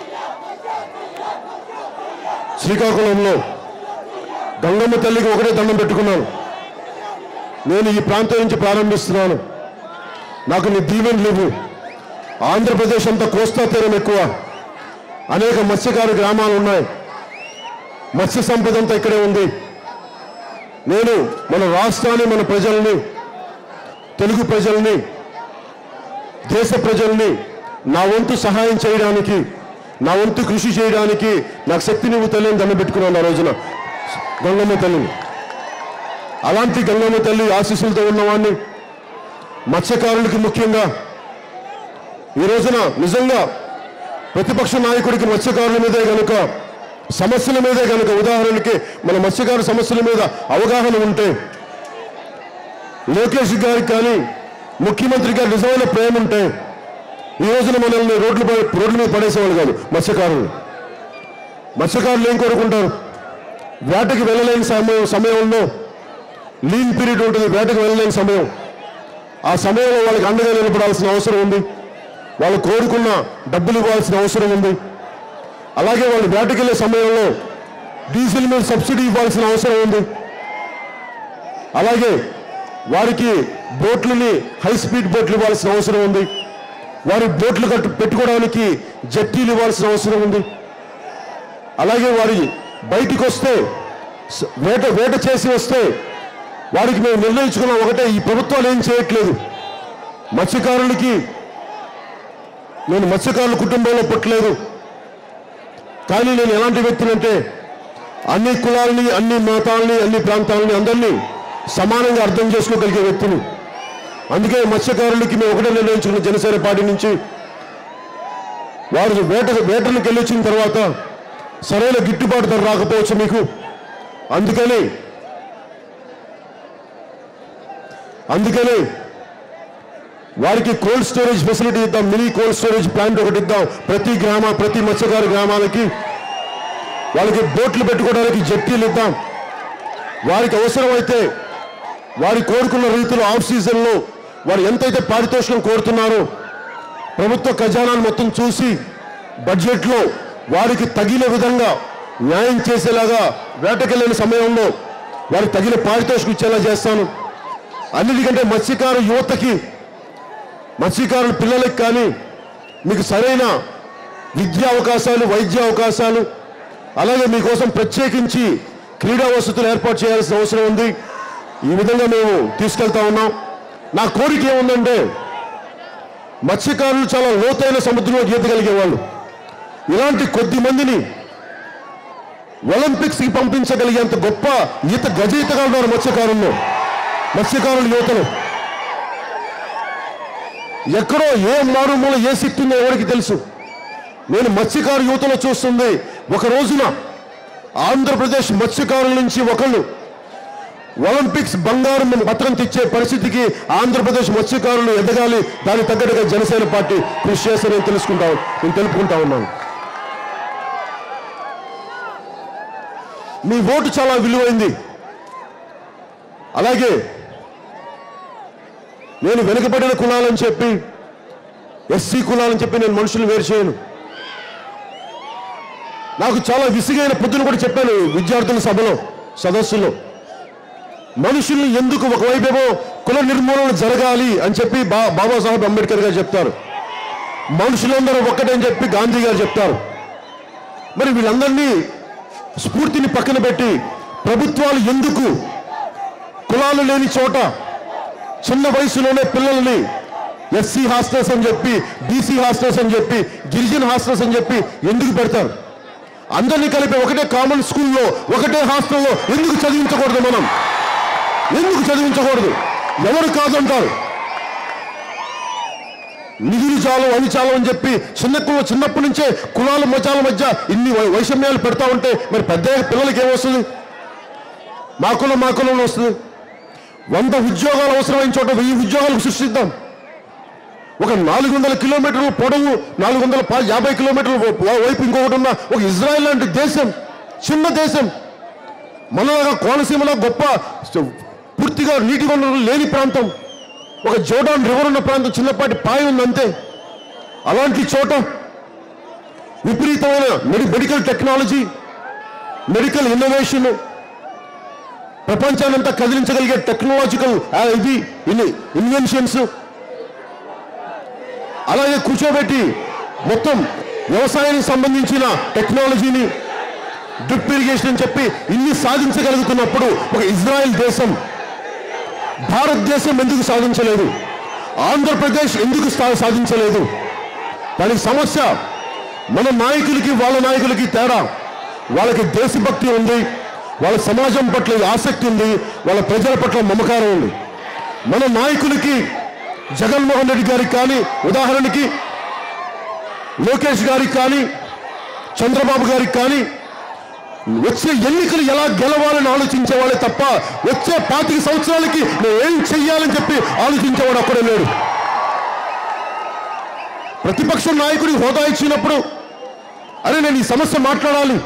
A: శ్రీకాకుళంలో గంగమ్మ తల్లికి ఒకటే దండం పెట్టుకున్నాను నేను ఈ ప్రాంతం నుంచి ప్రారంభిస్తున్నాను నాకు నీ దీవెనలు ఇవ్వు ఆంధ్రప్రదేశ్ అంతా కోస్తా తీరం ఎక్కువ అనేక మత్స్యకారు గ్రామాలు ఉన్నాయి మత్స్య సంపద అంతా ఇక్కడే ఉంది నేను మన రాష్ట్రాన్ని మన ప్రజల్ని తెలుగు ప్రజల్ని దేశ ప్రజల్ని నా వంతు సహాయం చేయడానికి నా వంతు కృషి చేయడానికి నాకు శక్తి నువ్వు తల్లిని దండ పెట్టుకున్నాను ఆ రోజున గంగమ్మ తల్లిని అలాంటి గంగమ్మ తల్లి ఆశీస్సులతో ఉన్నవాడిని మత్స్యకారులకి ముఖ్యంగా ఈ రోజున నిజంగా ప్రతిపక్ష నాయకుడికి మత్స్యకారుల మీదే కనుక సమస్యల మీదే కనుక ఉదాహరణకి మన మత్స్యకారు సమస్యల మీద అవగాహన ఉంటే లోకేష్ గారికి కానీ ముఖ్యమంత్రి గారి నిజమైన ప్రేమ ఉంటే ఈ రోజున మనల్ని రోడ్లు పై- రోడ్ల మీద పడేసేవాళ్ళు కాదు మత్స్యకారులు మత్స్యకారులు ఏం కోరుకుంటారు వేటకి వెళ్ళలేని సమయం సమయంలో లీన్ పీరియడ్ ఉంటుంది వేటకు వెళ్ళలేని సమయం ఆ సమయంలో వాళ్ళకి అండగా నిలబడాల్సిన అవసరం ఉంది వాళ్ళు కోరుకున్న డబ్బులు ఇవ్వాల్సిన అవసరం ఉంది అలాగే వాళ్ళు వేటకెళ్లే సమయంలో డీజిల్ మీద సబ్సిడీ ఇవ్వాల్సిన అవసరం ఉంది అలాగే వారికి బోట్లని హై స్పీడ్ బోట్లు ఇవ్వాల్సిన అవసరం ఉంది వారి బోట్లు కట్టు పెట్టుకోవడానికి జట్టీలు ఇవ్వాల్సిన అవసరం ఉంది అలాగే వారి బయటికి వస్తే స- వేట వేట చేసి వస్తే వారికి మేము నిర్ణయించుకున్నాం ఒకటే ఈ ప్రభుత్వాలు ఏం చేయట్లేదు మత్స్యకారులకి నేను మత్స్యకారుల కుటుంబంలో పుట్టలేదు కానీ నేను ఎలాంటి వ్యక్తినంటే అన్ని కులాలని అన్ని మతాలని అన్ని ప్రాంతాలని అందరినీ సమానంగా అర్థం చేసుకోగలిగే వ్యక్తిని అందుకే మత్స్యకారులకి మేము ఒకటే నిర్ణయించుకున్న జనసేన పార్టీ నుంచి వారు వేట వేటలకు వెళ్ళొచ్చిన తర్వాత సరైన గిట్టుబాటు ధర రాకపోవచ్చు మీకు అందుకని అందుకని వారికి కోల్డ్ స్టోరేజ్ ఫెసిలిటీ ఇద్దాం మినీ కోల్డ్ స్టోరేజ్ ప్లాంట్ ఒకటి ఇద్దాం ప్రతి గ్రామ ప్రతి మత్స్యకారు గ్రామాలకి వాళ్ళకి బోట్లు పెట్టుకోవడానికి జట్టీలు ఇద్దాం వారికి అవసరమైతే వారి కోరుకున్న రీతిలో ఆఫ్ సీజన్లో వారు ఎంతైతే పారితోషికం కోరుతున్నారో ప్రభుత్వ ఖజానాను మొత్తం చూసి బడ్జెట్లో వారికి తగిన విధంగా న్యాయం చేసేలాగా వేటకెళ్ళిన సమయంలో వారికి తగిన పారితోషికం ఇచ్చేలా చేస్తాను అన్నిటికంటే మత్స్యకారు యువతకి మత్స్యకారుల పిల్లలకి కానీ మీకు సరైన విద్యా అవకాశాలు వైద్య అవకాశాలు అలాగే మీకోసం ప్రత్యేకించి క్రీడా వసతులు ఏర్పాటు చేయాల్సిన అవసరం ఉంది ఈ విధంగా మేము తీసుకెళ్తా ఉన్నాం నా కోరిక ఏముందంటే మత్స్యకారులు చాలా లోతైన సముద్రంలో ఈతగలిగే వాళ్ళు ఇలాంటి కొద్ది మందిని ఒలింపిక్స్కి పంపించగలిగేంత గొప్ప ఈత గజ ఈతగాళ్ళు ఉన్నారు మత్స్యకారుల్లో మత్స్యకారుల యువతలు ఎక్కడో ఏ మారుమూల ఏ శక్తి ఉందో ఎవరికి తెలుసు నేను మత్స్యకారు యువతలో చూస్తుంది ఒక రోజున ఆంధ్రప్రదేశ్ మత్స్యకారుల నుంచి ఒకళ్ళు ఒలింపిక్స్ బంగారం పత్రం తెచ్చే పరిస్థితికి ఆంధ్రప్రదేశ్ మత్స్యకారులు ఎదగాలి దానికి తగ్గట్టుగా జనసేన పార్టీ కృషి చేస్తారని తెలుసుకుంటా నేను తెలుపుకుంటా ఉన్నాను మీ ఓటు చాలా విలువైంది అలాగే నేను వెనుకబడిన కులాలని చెప్పి ఎస్సీ కులాలని చెప్పి నేను మనుషులు వేరు చేయను నాకు చాలా విసిగైన పొద్దున కూడా చెప్పాను విద్యార్థుల సభలో సదస్సులో మనుషుల్ని ఎందుకు ఒకవైపేమో కుల నిర్మూలన జరగాలి అని చెప్పి బా బాబాసాహెబ్ అంబేద్కర్ గారు చెప్తారు మనుషులందరూ ఒక్కటని చెప్పి గాంధీ గారు చెప్తారు మరి వీళ్ళందరినీ స్ఫూర్తిని పక్కన పెట్టి ప్రభుత్వాలు ఎందుకు కులాలు లేని చోట చిన్న వయసులోనే పిల్లల్ని ఎస్సీ హాస్టల్స్ అని చెప్పి బీసీ హాస్టల్స్ అని చెప్పి గిరిజన హాస్టల్స్ అని చెప్పి ఎందుకు పెడతారు అందరినీ కలిపి ఒకటే కామన్ స్కూల్లో ఒకటే హాస్టల్లో ఎందుకు చదివించకూడదు మనం ఎందుకు చదివించకూడదు ఎవరు కాదంటారు నిధులు చాలు అవి చాలు అని చెప్పి చిన్న కుల చిన్నప్పటి నుంచే కులాల మచాల మధ్య ఇన్ని వై- వైషమ్యాలు పెడతా ఉంటే మరి పెద్ద పిల్లలకి ఏమొస్తుంది మా కులం మా కులంలో వస్తుంది వంద ఉద్యోగాలు అవసరమైన చోట వెయ్యి ఉద్యోగాలు సృష్టిద్దాం ఒక నాలుగు వందల కిలోమీటర్ల పొడవు నాలుగు వందల పా- యాభై కిలోమీటర్ల వ- వైపు ఇంకొకటి ఉన్న ఒక ఇజ్రాయెల్ లాంటి దేశం చిన్న దేశం మనలాగా కోనసీమలో గొప్ప స- పూర్తిగా నీటి వనరులు లేని ప్రాంతం ఒక జోడాన్ రివర్ ఉన్న ప్రాంతం చిన్నపాటి పాయ ఉంది అంతే అలాంటి చోట విపరీతమైన medi medical technology medical innovation ప్రపంచాన్నంతా కదిలించగలిగే టెక్నాలజికల్ ఇది ఇన్వెన్షన్స్ అలాగే కూర్చోబెట్టి మొత్తం వ్యవసాయానికి సంబంధించిన టెక్నాలజీని డ్రిప్ ఇరిగేషన్ అని చెప్పి ఇన్ని సాధించగలుగుతున్నప్పుడు ఒక ఇజ్రాయెల్ దేశం భారతదేశం ఎందుకు సాధించలేదు ఆంధ్రప్రదేశ్ ఎందుకు సా- సాధించలేదు దానికి సమస్య మన నాయకులకి వాళ్ళ నాయకులకి తేడా వాళ్ళకి దేశభక్తి ఉంది వాళ్ళ సమాజం పట్ల ఆసక్తి ఉంది వాళ్ళ ప్రజల పట్ల మమకారం ఉంది మన నాయకులకి జగన్మోహన్ రెడ్డి గారికి కానీ ఉదాహరణకి లోకేష్ గారికి కానీ చంద్రబాబు గారికి కానీ వచ్చే ఎన్నికలు ఎలా గెలవాలని ఆలోచించే వాళ్ళే తప్ప వచ్చే పాతిక సంవత్సరాలకి నేను ఏం చెయ్యాలని చెప్పి ఆలోచించేవాడు అక్కడే లేడు ప్రతిపక్ష నాయకుడికి హోదా ఇచ్చినప్పుడు అరే నేను ఈ సమస్య మాట్లాడాలి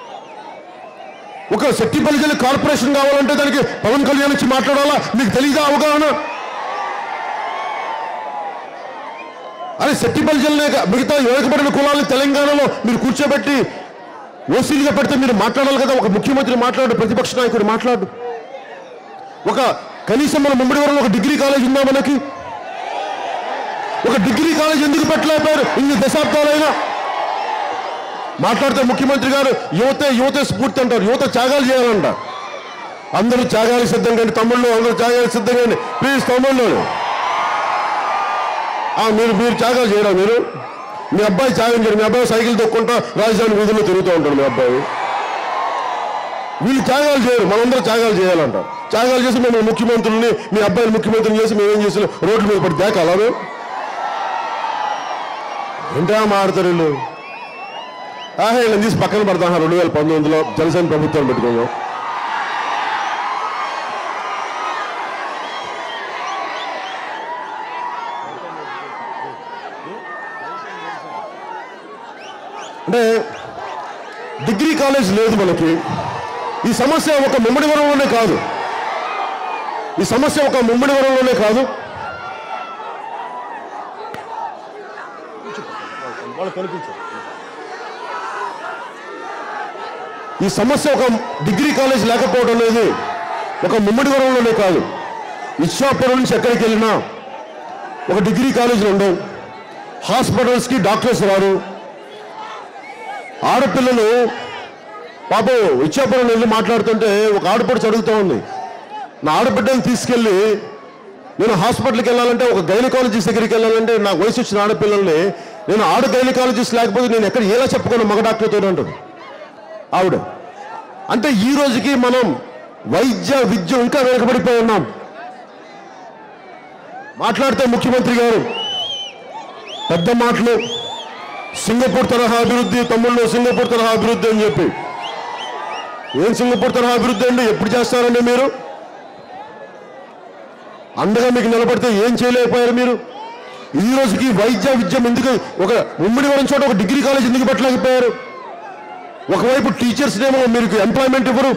A: ఒక శక్తిపల్లి జిల్లా కార్పొరేషన్ కావాలంటే దానికి పవన్ కళ్యాణ్ వచ్చి మాట్లాడాలా మీకు తెలీదా అవగాహన అరే శక్తిపల్లి జిల్లా మిగతా వెనుకబడిన కులాలను తెలంగాణలో మీరు కూర్చోబెట్టి ఓసీలుగా పెడితే మీరు మాట్లాడాలి కదా ఒక ముఖ్యమంత్రి మాట్లాడు ప్రతిపక్ష నాయకుడు మాట్లాడు ఒక కనీసం మన ముమ్మడి వరంలో ఒక డిగ్రీ కాలేజ్ ఉందా మనకి ఒక డిగ్రీ కాలేజ్ ఎందుకు పెట్టలేకపోయారు ఇన్ని దశాబ్దాలైనా మాట్లాడితే ముఖ్యమంత్రి గారు యువతే యువతే స్ఫూర్తి అంటారు యువత త్యాగాలు చేయాలంట అందరూ త్యాగాలు సిద్ధంగా తమ్ముళ్ళు అందరూ త్యాగాలు సిద్ధంగా ప్లీజ్ తమ్ముళ్ళు ఆ, మీరు మీరు త్యాగాలు చేయరా మీరు మీ అబ్బాయి త్యాగం చేయరు మీ అబ్బాయి సైకిల్ తొక్కుంటా రాజధాని వీధుల్లో తిరుగుతూ ఉంటాడు మీ అబ్బాయి వీళ్ళు త్యాగాలు చేయరు మనందరూ త్యాగాలు చేయాలంట త్యాగాలు చేసి మేము ముఖ్యమంత్రుల్ని మీ అబ్బాయిని ముఖ్యమంత్రిని చేసి మేము ఏం చేసి రోడ్ల మీద పడి దేక అలాగే ఏంటా మాడతారు వీళ్ళు ఆహా వీళ్ళని తీసి పక్కన పడతాం రెండు వేల పంతొమ్మిదిలో జనసేన ప్రభుత్వం పెట్టుకున్నాం అంటే డిగ్రీ కాలేజ్ లేదు మనకి ఈ సమస్య ఒక ముమ్మడివరంలోనే కాదు ఈ సమస్య ఒక ముమ్మడివరంలోనే కాదు ఈ సమస్య ఒక డిగ్రీ కాలేజ్ లేకపోవడం అనేది ఒక ముమ్మడివరంలోనే కాదు ఇచ్చాపురం నుంచి ఎక్కడికి వెళ్ళినా ఒక డిగ్రీ కాలేజీలు ఉండవు హాస్పిటల్స్కి డాక్టర్స్ రారు ఆడపిల్లలు పాపం ఇచ్చాపురం వెళ్ళి మాట్లాడుతుంటే ఒక ఆడపడి అడుగుతూ ఉంది నా ఆడబిడ్డను తీసుకెళ్ళి నేను హాస్పిటల్కి వెళ్ళాలంటే ఒక గైనకాలజిస్ట్ దగ్గరికి వెళ్ళాలంటే నాకు వయసు వచ్చిన ఆడపిల్లల్ని నేను ఆడ గైనకాలజిస్ట్ లేకపోతే నేను ఎక్కడ ఎలా చెప్పుకోను మగ డాక్టర్తో అంటుంది ఆవిడ అంటే ఈ రోజుకి మనం వైద్య విద్య ఇంకా వెనకబడిపోయి ఉన్నాం మాట్లాడితే ముఖ్యమంత్రి గారు పెద్ద మాటలు సింగపూర్ తరహా అభివృద్ధి తమ్ముళ్ళు సింగపూర్ తరహా అభివృద్ధి అని చెప్పి ఏం సింగపూర్ తరహా అభివృద్ధి అండి ఎప్పుడు చేస్తారండి మీరు అండగా మీకు నిలబడితే ఏం చేయలేకపోయారు మీరు ఈ రోజుకి వైద్య విద్యం ఎందుకు ఒక ఉమ్మడి వరం చోట ఒక డిగ్రీ కాలేజ్ ఎందుకు పెట్టలేకపోయారు ఒకవైపు టీచర్స్ ఏమో మీరు ఎంప్లాయ్మెంట్ ఇవ్వరు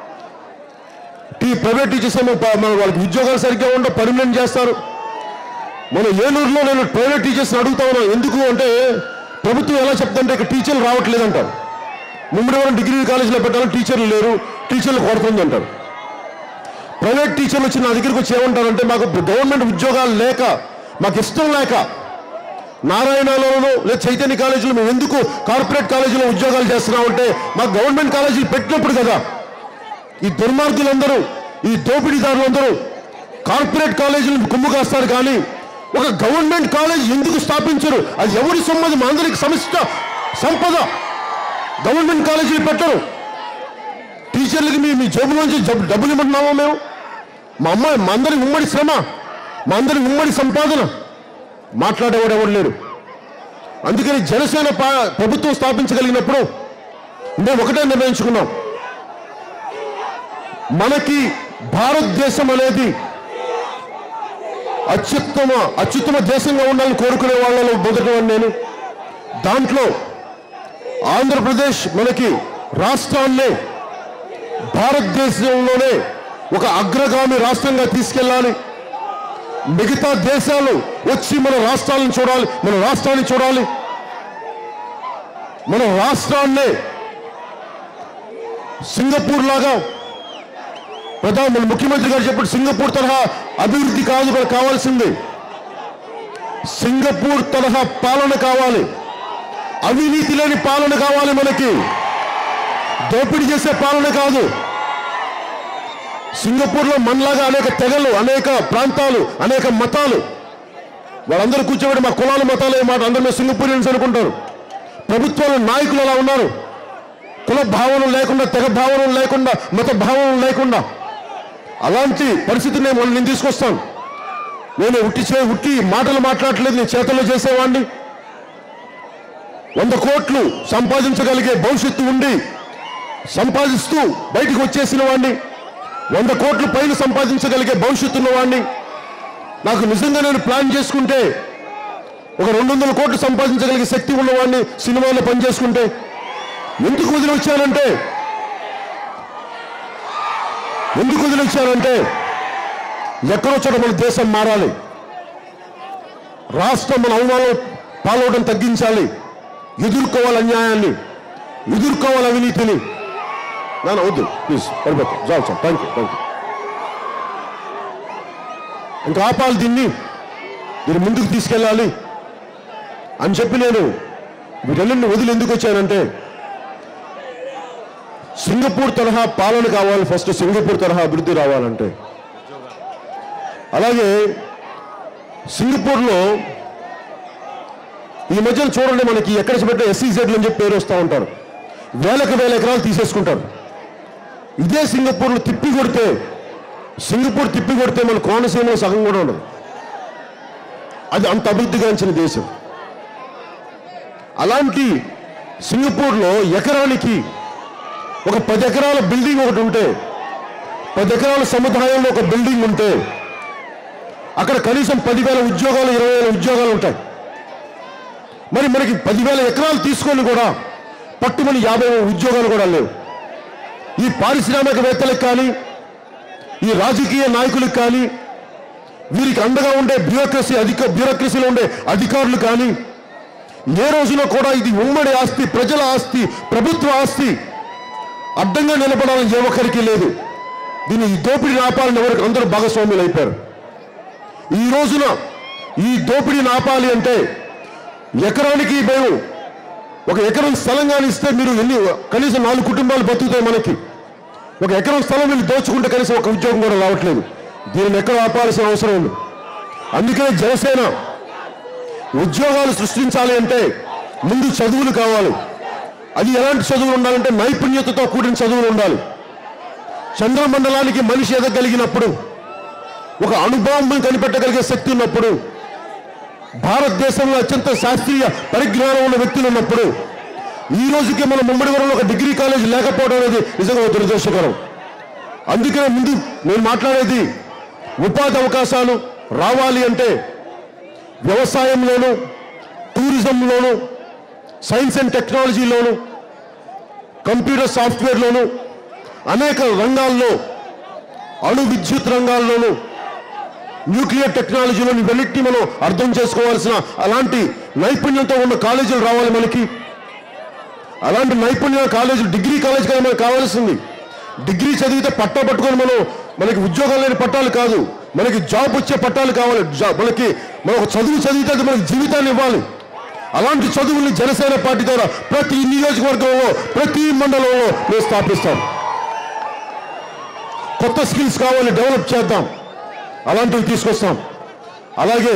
A: టీ ప్రైవేట్ టీచర్స్ ఏమో ప- మన వాళ్ళకి ఉద్యోగాలు సరిగ్గా ఉండవు పర్మనెంట్ చేస్తారు మన ఏలూరులో నేను ప్రైవేట్ టీచర్స్ అడుగుతా ఉన్నాను ఎందుకు అంటే ప్రభుత్వం ఎలా చెప్తుంటే ఇక్కడ టీచర్లు రావట్లేదు అంటారు ముమ్మడివరం డిగ్రీ కాలేజీలో పెట్టాలని టీచర్లు లేరు టీచర్లు కొడుతుంది అంటారు ప్రైవేట్ టీచర్లు వచ్చి నా దగ్గరికి వచ్చి ఏమంటారంటే మాకు గవర్నమెంట్ ఉద్యోగాలు లేక మాకు ఇష్టం లేక నారాయణలోను లేదా చైతన్య కాలేజీలో మేము ఎందుకు కార్పొరేట్ కాలేజీలో ఉద్యోగాలు చేస్తున్నామంటే మాకు గవర్నమెంట్ కాలేజీలు పెట్టినప్పుడు కదా ఈ దుర్మార్గులందరూ ఈ దోపిడీదారులందరూ కార్పొరేట్ కాలేజీలను కుమ్ము కాస్తారు కానీ ఒక గవర్నమెంట్ కాలేజ్ ఎందుకు స్థాపించరు అది ఎవరి సొమ్మది మా అందరికి సమిష్ట సంపద గవర్నమెంట్ కాలేజీలు పెట్టరు టీచర్లకి మీ మీ జేబులోంచి జబ్- డబ్బులు ఇవ్వమంటున్నామా మేము మా అమ్మాయి మా అందరి ఉమ్మడి శ్రమ మా అందరి ఉమ్మడి సంపాదన మాట్లాడేవాడు ఎవడు లేడు అందుకని జనసేన పా- ప్రభుత్వం స్థాపించగలిగినప్పుడు మేము ఒకటే నిర్ణయించుకున్నాం మనకి భారతదేశం అనేది అత్యుత్తమ అత్యుత్తమ దేశంగా ఉండాలని కోరుకునే వాళ్ళలో మొదటి వాడిని నేను దాంట్లో ఆంధ్రప్రదేశ్ మనకి రాష్ట్రాన్నే భారతదేశంలోనే ఒక అగ్రగామి రాష్ట్రంగా తీసుకెళ్ళాలి మిగతా దేశాలు వచ్చి మన రాష్ట్రాలను చూడాలి మన రాష్ట్రాన్ని చూడాలి మన రాష్ట్రాన్నే సింగపూర్ లాగా ప్రధాన మన ముఖ్యమంత్రి గారు చెప్పాడు సింగపూర్ తరహా అభివృద్ధి కాదు మనకు కావాల్సింది సింగపూర్ తరహా పాలన కావాలి అవినీతి లేని పాలన కావాలి మనకి దోపిడీ చేసే పాలన కాదు సింగపూర్లో మనలాగా అనేక తెగలు అనేక ప్రాంతాలు అనేక మతాలు వాళ్ళందరూ కూర్చోబెట్టి మా కులాలు మతాలు ఏ మాట అందరూ సింగపూరియన్స్ అనుకుంటారు ప్రభుత్వాల నాయకులు అలా ఉన్నారు కుల భావన లేకుండా తెగ భావన లేకుండా మత భావన లేకుండా అలాంటి పరిస్థితిని నేను నేను తీసుకొస్తాను నేను ఉట్టి చే ఉట్టి మాటలు మాట్లాడట్లేదు నేను చేతల్లో చేసేవాడిని వంద కోట్లు సంపాదించగలిగే భవిష్యత్తు ఉండి సంపాదిస్తూ బయటికి వచ్చేసిన వాడిని వంద కోట్లు పైన సంపాదించగలిగే భవిష్యత్తు ఉన్నవాడిని నాకు నిజంగా నేను ప్లాన్ చేసుకుంటే ఒక రెండు వందల కోట్లు సంపాదించగలిగే శక్తి ఉన్నవాడిని సినిమాలో పనిచేసుకుంటే ఎందుకు వదిలి వచ్చానంటే ఎందుకు వదిలి వచ్చానంటే ఎక్కడో చోట మన దేశం మారాలి రాష్ట్రం మన అవమానం పాల్గొనడం తగ్గించాలి ఎదుర్కోవాలి అన్యాయాన్ని ఎదుర్కోవాలి అవినీతిని నాన్న వద్దు ప్లీజ్ పడిపోతా చాలు sir thank you thank you ఇంకా ఆపాలి దీన్ని దీన్ని ముందుకు తీసుకెళ్ళాలి అని చెప్పి నేను వీటన్నింటిని వదిలి ఎందుకు వచ్చానంటే సింగపూర్ తరహా పాలన కావాలి ఫస్ట్ సింగపూర్ తరహా అభివృద్ధి రావాలంటే అలాగే సింగపూర్లో ఈ మధ్యన చూడండి మనకి ఎక్కడ పెట్టే ఎస్సీజెడ్లు అని చెప్పి పేరు వస్తూ ఉంటారు వేలకు వేల ఎకరాలు తీసేసుకుంటారు ఇదే సింగపూర్లో తిప్పి కొడితే సింగపూర్ తిప్పి కొడితే మన కోనసీమలో సగం కూడా ఉండదు అది అంత అభివృద్ధిగాంచిన దేశం అలాంటి సింగపూర్లో ఎకరానికి ఒక పది ఎకరాల బిల్డింగ్ ఒకటి ఉంటే పది ఎకరాల సముదాయంలో ఒక బిల్డింగ్ ఉంటే అక్కడ కనీసం పదివేల ఉద్యోగాలు ఇరవై వేల ఉద్యోగాలు ఉంటాయి మరి మనకి పదివేల ఎకరాలు తీసుకొని కూడా పట్టుమని యాభై ఉద్యోగాలు కూడా లేవు ఈ పారిశ్రామికవేత్తలకు కానీ ఈ రాజకీయ నాయకులకు కానీ వీరికి అండగా ఉండే బ్యూరోక్రసీ అధిక బ్యూరోక్రసీలో ఉండే అధికారులు కానీ ఏ రోజున కూడా ఇది ఉమ్మడి ఆస్తి ప్రజల ఆస్తి ప్రభుత్వ ఆస్తి అడ్డంగా నిలబడాలని ఏ ఒక్కరికి లేదు దీన్ని ఈ దోపిడీని ఆపాలని ఎవరికి అందరూ భాగస్వాములు అయిపోయారు ఈ రోజున ఈ దోపిడీని ఆపాలి అంటే ఎకరానికి మేము ఒక ఎకరం స్థలం కానీ ఇస్తే మీరు ఎన్ని కనీసం నాలుగు కుటుంబాలు బతుకుతాయి మనకి ఒక ఎకరం స్థలం వీళ్ళు దోచుకుంటే కనీసం ఒక ఉద్యోగం కూడా రావట్లేదు దీనిని ఎక్కడ ఆపాల్సిన అవసరం ఉంది అందుకనే జనసేన ఉద్యోగాలు సృష్టించాలి అంటే ముందు చదువులు కావాలి అది ఎలాంటి చదువులు ఉండాలంటే నైపుణ్యతతో కూడిన చదువులు ఉండాలి చంద్రమండలానికి మనిషి ఎదగలిగినప్పుడు ఒక అనుభవం కనిపెట్టగలిగే శక్తి ఉన్నప్పుడు భారతదేశంలో అత్యంత శాస్త్రీయ పరిజ్ఞానం ఉన్న వ్యక్తులు ఉన్నప్పుడు ఈ రోజుకి మన ముమ్మడి వరంలో ఒక డిగ్రీ కాలేజ్ లేకపోవడం అనేది నిజంగా ఒక దురదృష్టకరం అందుకనే ముందు నేను మాట్లాడేది ఉపాధి అవకాశాలు రావాలి అంటే వ్యవసాయంలోను టూరిజంలోను సైన్స్ అండ్ టెక్నాలజీలోను కంప్యూటర్ సాఫ్ట్వేర్లోను అనేక రంగాల్లో అణు విద్యుత్ రంగాల్లోనూ న్యూక్లియర్ టెక్నాలజీలో ఇవన్నిటిని మనం అర్థం చేసుకోవాల్సిన అలాంటి నైపుణ్యంతో ఉన్న కాలేజీలు రావాలి మనకి అలాంటి నైపుణ్య కాలేజీలు డిగ్రీ కాలేజ్ కదా మనకు కావాల్సింది డిగ్రీ చదివితే పట్టా పట్టుకొని మనం మనకి ఉద్యోగాలు లేని పట్టాలు కాదు మనకి జాబ్ వచ్చే పట్టాలు కావాలి జా- మనకి మనం ఒక చదువు చదివితే అది మనకి జీవితాన్ని ఇవ్వాలి అలాంటి చదువుల్ని జనసేన పార్టీ ద్వారా ప్రతి నియోజకవర్గంలో ప్రతి మండలంలో మేము స్థాపిస్తాం కొత్త స్కిల్స్ కావాలి డెవలప్ చేద్దాం అలాంటివి తీసుకొస్తాం అలాగే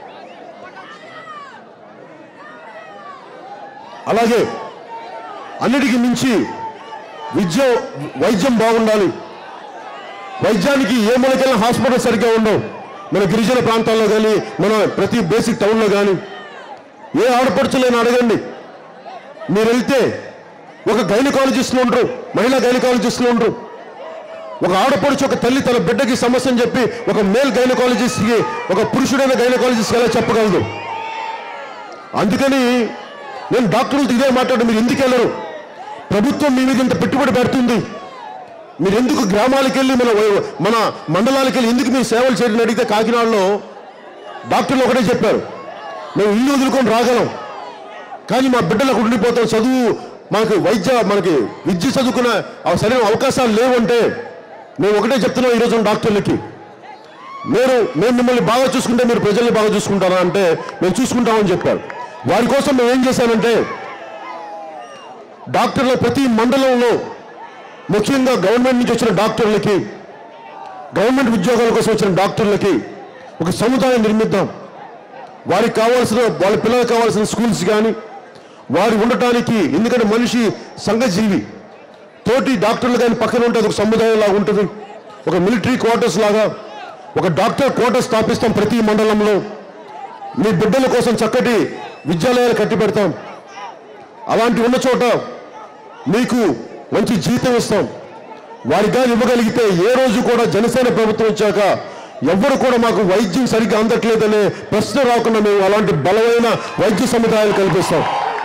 A: అలాగే అన్నిటికీ మించి విద్య వైద్యం బాగుండాలి వైద్యానికి ఏ మూలకెళ్ళిన హాస్పిటల్ సరిగ్గా ఉండవు మన గిరిజన ప్రాంతాల్లో కానీ మన ప్రతి బేసిక్ టౌన్లో కానీ ఏ ఆడపడుచులేని అడగండి మీరు వెళ్తే ఒక గైనకాలజిస్టులు ఉండరు మహిళా గైనకాలజిస్టులు ఉండరు ఒక ఆడపడుచు ఒక తల్లి తన బిడ్డకి సమస్యని చెప్పి ఒక మేల్ గైనకాలజిస్ట్కి ఒక పురుషుడైన గైనకాలజిస్ట్ ఎలా చెప్పగలదు అందుకని నేను డాక్టర్లతో ఇదే మాట్లాడు మీరు ఎందుకు వెళ్ళరు ప్రభుత్వం మీ మీద ఇంత పెట్టుబడి పెడుతుంది మీరు ఎందుకు గ్రామాలకు వెళ్ళి మన వై- మన మండలాలకు వెళ్ళి ఎందుకు మీరు సేవలు చేయడం అడిగితే కాకినాడలో డాక్టర్లు ఒకటే చెప్పారు మేము ఇల్లు వదులుకొని రాగలం కానీ మా బిడ్డలకు ఉండిపోతాం చదువు మనకి వైద్య మనకి విద్య చదువుకున్న ఆ సరైన అవకాశాలు లేవంటే మేము ఒకటే చెప్తున్నాం ఈరోజు డాక్టర్లకి మీరు మేము మిమ్మల్ని బాగా చూసుకుంటే మీరు ప్రజల్ని బాగా చూసుకుంటారా అంటే మేము చూసుకుంటామని చెప్పారు వారి కోసం మేము ఏం చేశామంటే డాక్టర్ల ప్రతి మండలంలో ముఖ్యంగా గవర్నమెంట్ నుంచి వచ్చిన డాక్టర్లకి గవర్నమెంట్ ఉద్యోగాల కోసం వచ్చిన డాక్టర్లకి ఒక సముదాయం నిర్మిద్దాం వారికి కావాల్సిన వాళ్ళ పిల్లలకు కావాల్సిన స్కూల్స్ కానీ వారు ఉండటానికి ఎందుకంటే మనిషి సంఘజీవి తోటి డాక్టర్లు కానీ పక్కన ఉంటే ఒక సముదాయం లాగా ఉంటుంది ఒక మిలిటరీ క్వార్టర్స్ లాగా ఒక డాక్టర్ క్వార్టర్స్ స్థాపిస్తాం ప్రతి మండలంలో మీ బిడ్డల కోసం చక్కటి విద్యాలయాలు కట్టి పెడతాం అలాంటి ఉన్న చోట మీకు మంచి జీతం ఇస్తాం వారికి కానీ ఇవ్వగలిగితే ఏ రోజు కూడా జనసేన ప్రభుత్వం వచ్చాక ఎవ్వరు కూడా మాకు వైద్యం సరిగ్గా అందట్లేదనే ప్రశ్న రాకుండా మేము అలాంటి బలమైన వైద్య సముదాయాలు కల్పిస్తాం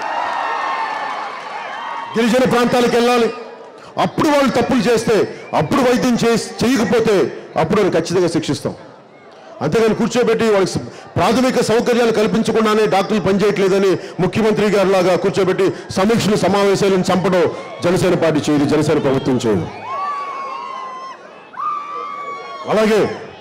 A: గిరిజన ప్రాంతాలకు వెళ్ళాలి అప్పుడు వాళ్ళు తప్పులు చేస్తే అప్పుడు వైద్యం చేసి చేయకపోతే అప్పుడు వాళ్ళు ఖచ్చితంగా శిక్షిస్తాం అంతేగాని కూర్చోబెట్టి వాళ్ళకి స- ప్రాథమిక సౌకర్యాలు కల్పించకుండానే డాక్టర్లు పనిచేయట్లేదని ముఖ్యమంత్రి గారి లాగా కూర్చోబెట్టి సమీక్షలు సమావేశాలను చంపడం జనసేన పార్టీ చేయదు జనసేన ప్రభుత్వం చేయదు అలాగే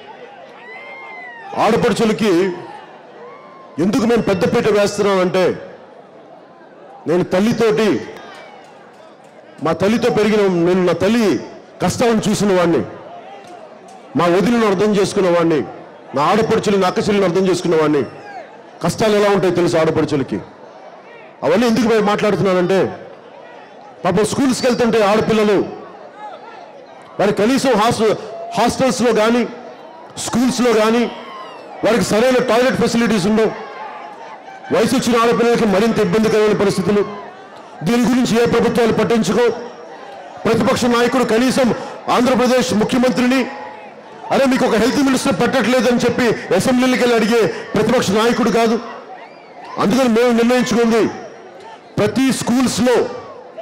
A: ఆడపడుచులకి ఎందుకు మేము పెద్దపీట వేస్తున్నామంటే నేను తల్లితోటి మా తల్లితో పెరిగిన నేను నా తల్లి కష్టాలను చూసిన వాడిని మా వదిలిని అర్థం చేసుకున్న వాడిని నా ఆడపడుచులు నా అక్కచెల్లిని అర్థం చేసుకున్న వాడిని కష్టాలు ఎలా ఉంటాయి తెలుసు ఆడపడుచులకి అవన్నీ ఎందుకు మేము మాట్లాడుతున్నానంటే పాపం స్కూల్స్కి వెళ్తుంటే ఆడపిల్లలు వారి కనీసం హాస్టల్ హాస్టల్స్లో కానీ స్కూల్స్లో కానీ వారికి సరైన టాయిలెట్ ఫెసిలిటీస్ ఉండవు వయసు వచ్చిన ఆడపిల్లలకి మరింత ఇబ్బందికరమైన పరిస్థితులు దీని గురించి ఏ ప్రభుత్వాలు పట్టించుకో ప్రతిపక్ష నాయకుడు కనీసం ఆంధ్రప్రదేశ్ ముఖ్యమంత్రిని అరే మీకు ఒక హెల్త్ మినిస్టర్ పెట్టట్లేదని చెప్పి అసెంబ్లీకి వెళ్ళి అడిగే ప్రతిపక్ష నాయకుడు కాదు అందుకని మేము నిర్ణయించుకుంది ప్రతి స్కూల్స్లో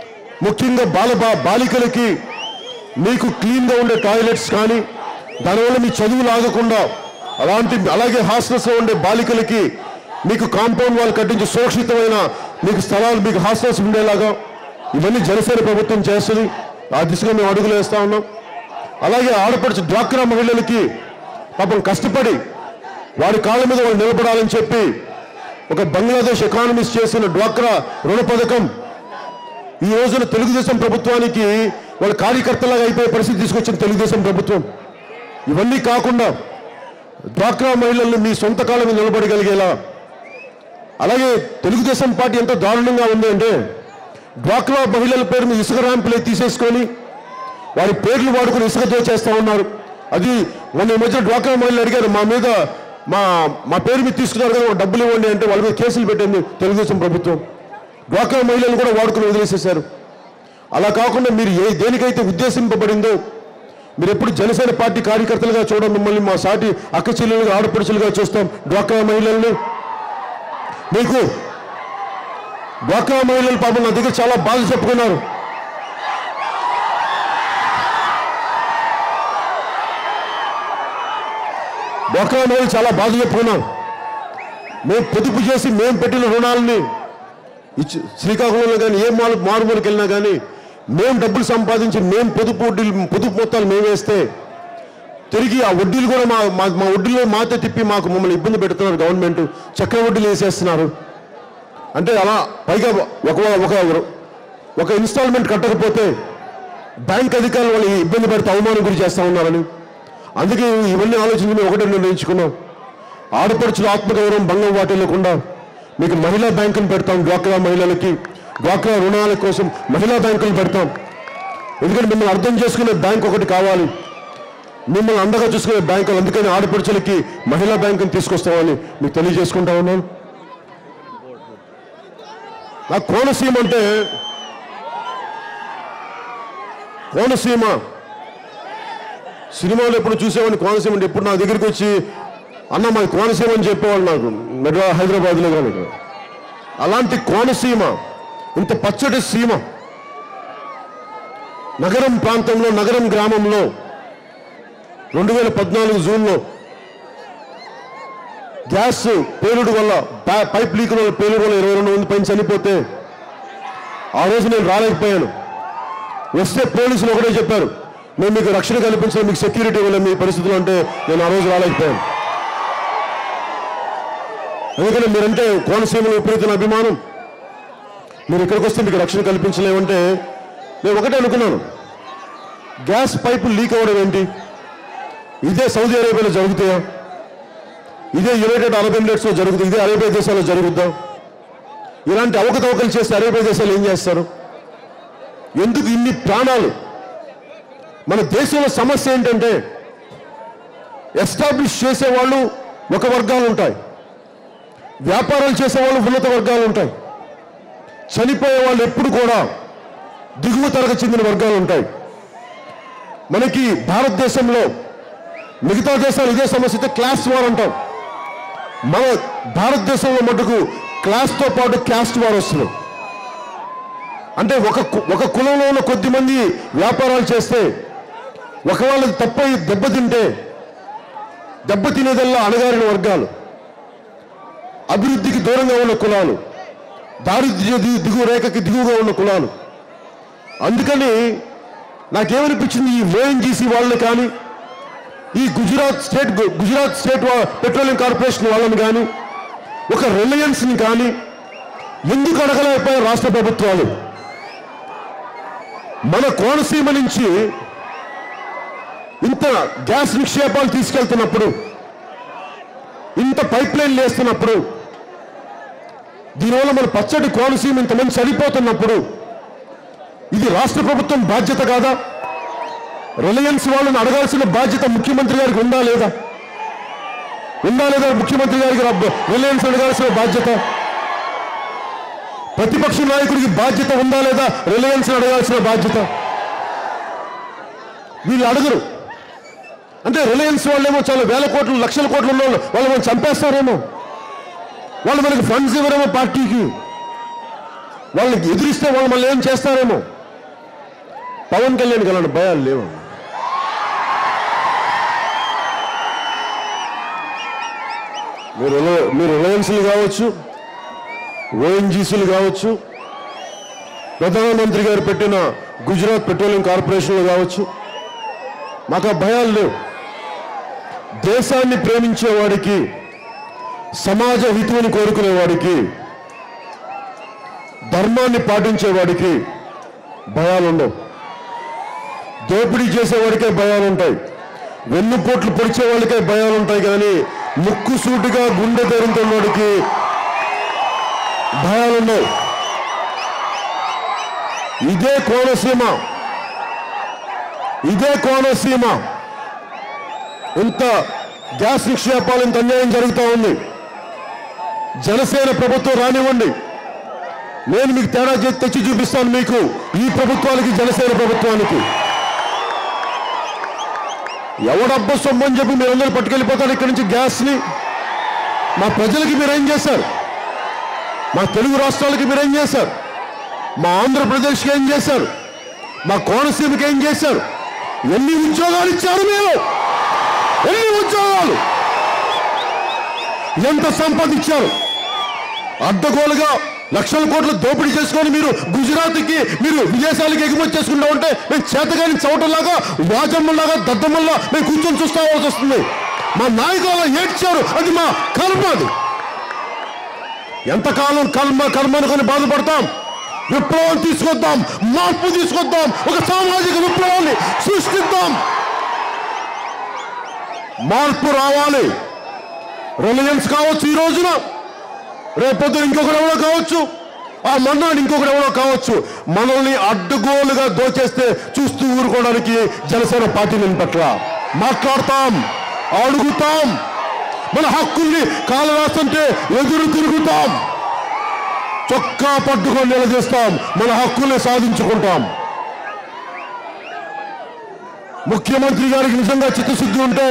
A: ముఖ్యంగా బాల బా- బాలికలకి మీకు క్లీన్గా ఉండే టాయిలెట్స్ కానీ దానివల్ల మీ చదువులు ఆగకుండా అలాంటి అలాగే హాస్టల్స్లో ఉండే బాలికలకి మీకు కాంపౌండ్ వాళ్ళు కట్టించి సురక్షితమైన మీకు స్థలాలు మీకు హాస్టల్స్ ఉండేలాగా ఇవన్నీ జనసేన ప్రభుత్వం చేస్తుంది ఆ దిశగా మేము అడుగులు వేస్తా ఉన్నాం అలాగే ఆడపడుచు డ్వాక్రా మహిళలకి పాపం కష్టపడి వారి కాళ్ళ మీద వాళ్ళు నిలబడాలని చెప్పి ఒక బంగ్లాదేశ్ ఎకానమిస్ట్ చేసిన డ్వాక్రా రుణ పథకం ఈ రోజున తెలుగుదేశం ప్రభుత్వానికి వాళ్ళ కార్యకర్తలాగా అయిపోయే పరిస్థితి తీసుకొచ్చిన తెలుగుదేశం ప్రభుత్వం ఇవన్నీ కాకుండా డ్వాక్రా మహిళల్ని మీ సొంత కాలం మీద నిలబడగలిగేలా అలాగే తెలుగుదేశం పార్టీ ఎంత దారుణంగా ఉంది అంటే డ్వాక్రా మహిళల పేరు మీద ఇసుక ర్యాంపులే తీసేసుకొని వారి పేర్లు వాడుకుని ఇసుక దోచేస్తా ఉన్నారు అది మొన్న ఈ మధ్య డ్వాక్రా మహిళలు అడిగారు మా మీద మా మా పేరు మీద తీసుకున్నారు కదా డబ్బులు ఇవ్వండి అంటే వాళ్ళ మీద కేసులు పెట్టింది తెలుగుదేశం ప్రభుత్వం డ్వాక్రా మహిళలు కూడా వాడుకుని వదిలేసేశారు అలా కాకుండా మీరు ఏ దేనికైతే ఉద్దేశింపబడిందో మీరు ఎప్పుడు జనసేన పార్టీ కార్యకర్తలుగా చూడడం మిమ్మల్ని మా సాటి అక్క చెల్లెలుగా ఆడపడుచులుగా చూస్తాం డ్వాక్రా మహిళల్ని మీకు డ్వాక్రా మహిళలు పాపం నా దగ్గర చాలా బాధ చెప్పుకున్నారు డ్వాక్రా మహిళలు చాలా బాధ చెప్పుకున్నారు మేము పొదుపు చేసి మేము పెట్టిన రుణాలని ఇచ్చి శ్రీకాకుళంలో కానీ ఏ మారు మారుమూలకి వెళ్ళినా కానీ మేము డబ్బులు సంపాదించి మేము పొదుపు వడ్డీలు పొదుపు మొత్తాలు మేము వేస్తే తిరిగి ఆ వడ్డీలు కూడా మా మా మా వడ్డీలో మాతో తిప్పి మాకు మమ్మల్ని ఇబ్బంది పెడుతున్నారు గవర్నమెంట్ చక్ర వడ్డీలు వేసేస్తున్నారు అంటే అలా పైగా ఒక ఒక ఒక ఇన్స్టాల్మెంట్ కట్టకపోతే బ్యాంక్ అధికారులు వాళ్ళు ఇబ్బంది పెడితే అవమానం గురి చేస్తా ఉన్నారని అందుకే ఇవన్నీ ఆలోచించి మేము ఒకటే నిర్ణయించుకున్నాం ఆడపడుచుల ఆత్మగౌరవం భంగం వాటిల్లకుండా మీకు మహిళా బ్యాంకులు పెడతాం డ్వాక్రా మహిళలకి డ్వాక్రా రుణాల కోసం మహిళా బ్యాంకులు పెడతాం ఎందుకంటే మిమ్మల్ని అర్థం చేసుకునే బ్యాంక్ ఒకటి కావాలి మిమ్మల్ని అండగా చూసుకునే బ్యాంకులు అందుకని ఆడపడుచులకి మహిళా బ్యాంకుని తీసుకొస్తామని మీకు తెలియజేసుకుంటా ఉన్నాను నాకు కోనసీమ అంటే కోనసీమ సినిమాలో ఎప్పుడు చూసేవాడిని కోనసీమ అంటే ఎప్పుడు నా దగ్గరికి వచ్చి అన్న మాది కోనసీమ అని చెప్పేవాళ్ళు నాకు మెడ్రా హైదరాబాద్లో కానీ ఇక్కడ. అలాంటి కోనసీమ ఇంత పచ్చటి సీమ నగరం ప్రాంతంలో నగరం గ్రామంలో రెండు వేల పద్నాలుగు జూన్లో గ్యాస్ పేలుడు వల్ల పై- పైప్ లీక్ వల్ల పేలుడు వల్ల ఇరవై రెండు మంది పైన చనిపోతే ఆ రోజు నేను రాలేకపోయాను వస్తే పోలీసులు ఒకటే చెప్పారు మేము మీకు రక్షణ కల్పించడం మీకు సెక్యూరిటీ ఇవ్వలేం మీ పరిస్థితులు అంటే నేను ఆ రోజు రాలేకపోయాను ఎందుకంటే మీరంటే కోనసీమలో విపరీతమైన అభిమానం మీరు ఇక్కడికి వస్తే మీకు రక్షణ కల్పించలేమంటే నేను ఒకటే అనుకున్నాను గ్యాస్ పైపు లీక్ అవ్వడం ఏంటి ఇదే సౌదీ అరేబియాలో జరుగుతాయా ఇదే యునైటెడ్ అరబ్ ఎమిరేట్స్లో జరుగుతుంది ఇదే అరేబియా దేశాల్లో జరుగుద్దాం ఇలాంటి అవకతవకలు చేస్తే అరేబియా దేశాలు ఏం చేస్తారు ఎందుకు ఇన్ని ప్రాణాలు మన దేశంలో సమస్య ఏంటంటే ఎస్టాబ్లిష్ చేసేవాళ్ళు ఒక వర్గాలు ఉంటాయి వ్యాపారాలు చేసేవాళ్ళు ఉన్నత వర్గాలు ఉంటాయి చనిపోయే వాళ్ళు ఎప్పుడు కూడా దిగువ తరగతి చెందిన వర్గాలు ఉంటాయి మనకి భారతదేశంలో మిగతా దేశాలు ఇదే సమస్య అయితే క్లాస్ వార్ అంటాం మన భారతదేశంలో మటుకు క్లాస్తో పాటు క్యాస్ట్ వార్ వస్తుంది అంటే ఒక కు- ఒక కులంలో ఉన్న కొద్ది మంది వ్యాపారాలు చేస్తే ఒక వాళ్ళకి తప్ప దెబ్బతింటే దెబ్బతినేదల్లా అణగారిన వర్గాలు అభివృద్ధికి దూరంగా ఉన్న కులాలు దారిద్ర్య ది- దిగువ రేఖకి దిగువగా ఉన్న కులాలు అందుకని నాకేమనిపించింది ఈ ఓఎన్జీసీ వాళ్ళని కానీ ఈ గుజరాత్ స్టేట్ గు- గుజరాత్ స్టేట్ వా- పెట్రోలియం కార్పొరేషన్ వాళ్ళని కానీ ఒక రిలయన్స్ని కానీ ఎందుకు అడగలేకపోయారు రాష్ట్ర ప్రభుత్వాలు మన కోనసీమ నుంచి ఇంత గ్యాస్ నిక్షేపాలు తీసుకెళ్తున్నప్పుడు ఇంత పైప్ లైన్ వేస్తున్నప్పుడు దీనివల్ల మన పచ్చడి కోనసీమ ఇంతమంది చనిపోతున్నప్పుడు ఇది రాష్ట్ర ప్రభుత్వం బాధ్యత కాదా రిలయన్స్ వాళ్ళని అడగాల్సిన బాధ్యత ముఖ్యమంత్రి గారికి ఉందా లేదా ఉందా లేదా ముఖ్యమంత్రి గారికి రబ్బ- రిలయన్స్ అడగాల్సిన బాధ్యత ప్రతిపక్ష నాయకుడికి బాధ్యత ఉందా లేదా రిలయన్స్ అడగాల్సిన బాధ్యత వీళ్ళు అడగరు అంటే రిలయన్స్ వాళ్ళేమో చాలా వేల కోట్లు లక్షల కోట్లు ఉన్న వాళ్ళు వాళ్ళు మనం చంపేస్తారేమో వాళ్ళు మనకి ఫండ్స్ ఇవ్వరేమో పార్టీకి వాళ్ళకి ఎదిరిస్తే వాళ్ళు మళ్ళీ ఏం చేస్తారేమో పవన్ కళ్యాణ్కి అలాంటి భయాలు లేవు మీరు రిలయ- మీరు రిలయన్స్లు కావచ్చు ఓఎన్జీసీలు కావచ్చు ప్రధానమంత్రి గారు పెట్టిన గుజరాత్ పెట్రోలియం కార్పొరేషన్లు కావచ్చు మాకు ఆ భయాలు లేవు దేశాన్ని ప్రేమించేవాడికి సమాజ హితువుని కోరుకునేవాడికి ధర్మాన్ని పాటించేవాడికి భయాలు ఉండవు దోపిడీ చేసేవాడికే భయాలు ఉంటాయి వెన్నుపోట్లు పొడిచే వాళ్ళకే భయాలు ఉంటాయి కానీ ముక్కు సూటిగా గుండె ధైర్యంతో వాడికి భయాలు ఉండవు ఇదే కోనసీమ ఇదే కోనసీమ ఇంత గ్యాస్ నిక్షేపాలు ఇంత అన్యాయం జరుగుతూ ఉంది జనసేన ప్రభుత్వం రానివ్వండి నేను మీకు తేడా చేసి తెచ్చి చూపిస్తాను మీకు ఈ ప్రభుత్వానికి జనసేన ప్రభుత్వానికి ఎవడబ్బ సొమ్ము అని చెప్పి మీరందరూ పట్టుకెళ్ళిపోతారు ఇక్కడి నుంచి గ్యాస్ని మా ప్రజలకి మీరేం చేశారు మా తెలుగు రాష్ట్రాలకి మీరేం చేశారు మా ఆంధ్రప్రదేశ్కి ఏం చేశారు మా కోనసీమకి ఏం చేశారు ఎన్ని ఉద్యోగాలు ఇచ్చారు మీరు ఎన్ని ఉద్యోగాలు ఎంత సంపాదించారు అడ్డగోలుగా లక్షల కోట్లు దోపిడీ చేసుకొని మీరు గుజరాత్కి మీరు విదేశాలకు ఎగుమతి చేసుకుంటా ఉంటే మేము చేతగాని చవటలాగా వాజమ్మలాగా దద్దమ్మల్లా మేము కూర్చొని చూసుకోవాల్సి వస్తుంది మా నాయకులు ఏడ్చారు అది మా కర్మ అది ఎంతకాలం కర్మ కర్మ అనుకొని బాధపడతాం విప్లవం తీసుకొద్దాం మార్పు తీసుకొద్దాం ఒక సామాజిక విప్లవాన్ని సృష్టిద్దాం మార్పు రావాలి రిలయన్స్ కావచ్చు ఈ రోజున రేపొద్దున ఇంకొకరు ఎవరో కావచ్చు ఆ మొన్నాడు ఇంకొకరు ఎవరో కావచ్చు మనల్ని అడ్డుగోలుగా దోచేస్తే చూస్తూ ఊరుకోవడానికి జనసేన పార్టీ నేను పట్ల మాట్లాడతాం అడుగుతాం మన హక్కుల్ని కాలరాస్తుంటే ఎదురు తిరుగుతాం చొక్కా పట్టుకొని నిలదీస్తాం మన హక్కుల్ని సాధించుకుంటాం ముఖ్యమంత్రి గారికి నిజంగా చిత్తశుద్ధి ఉంటే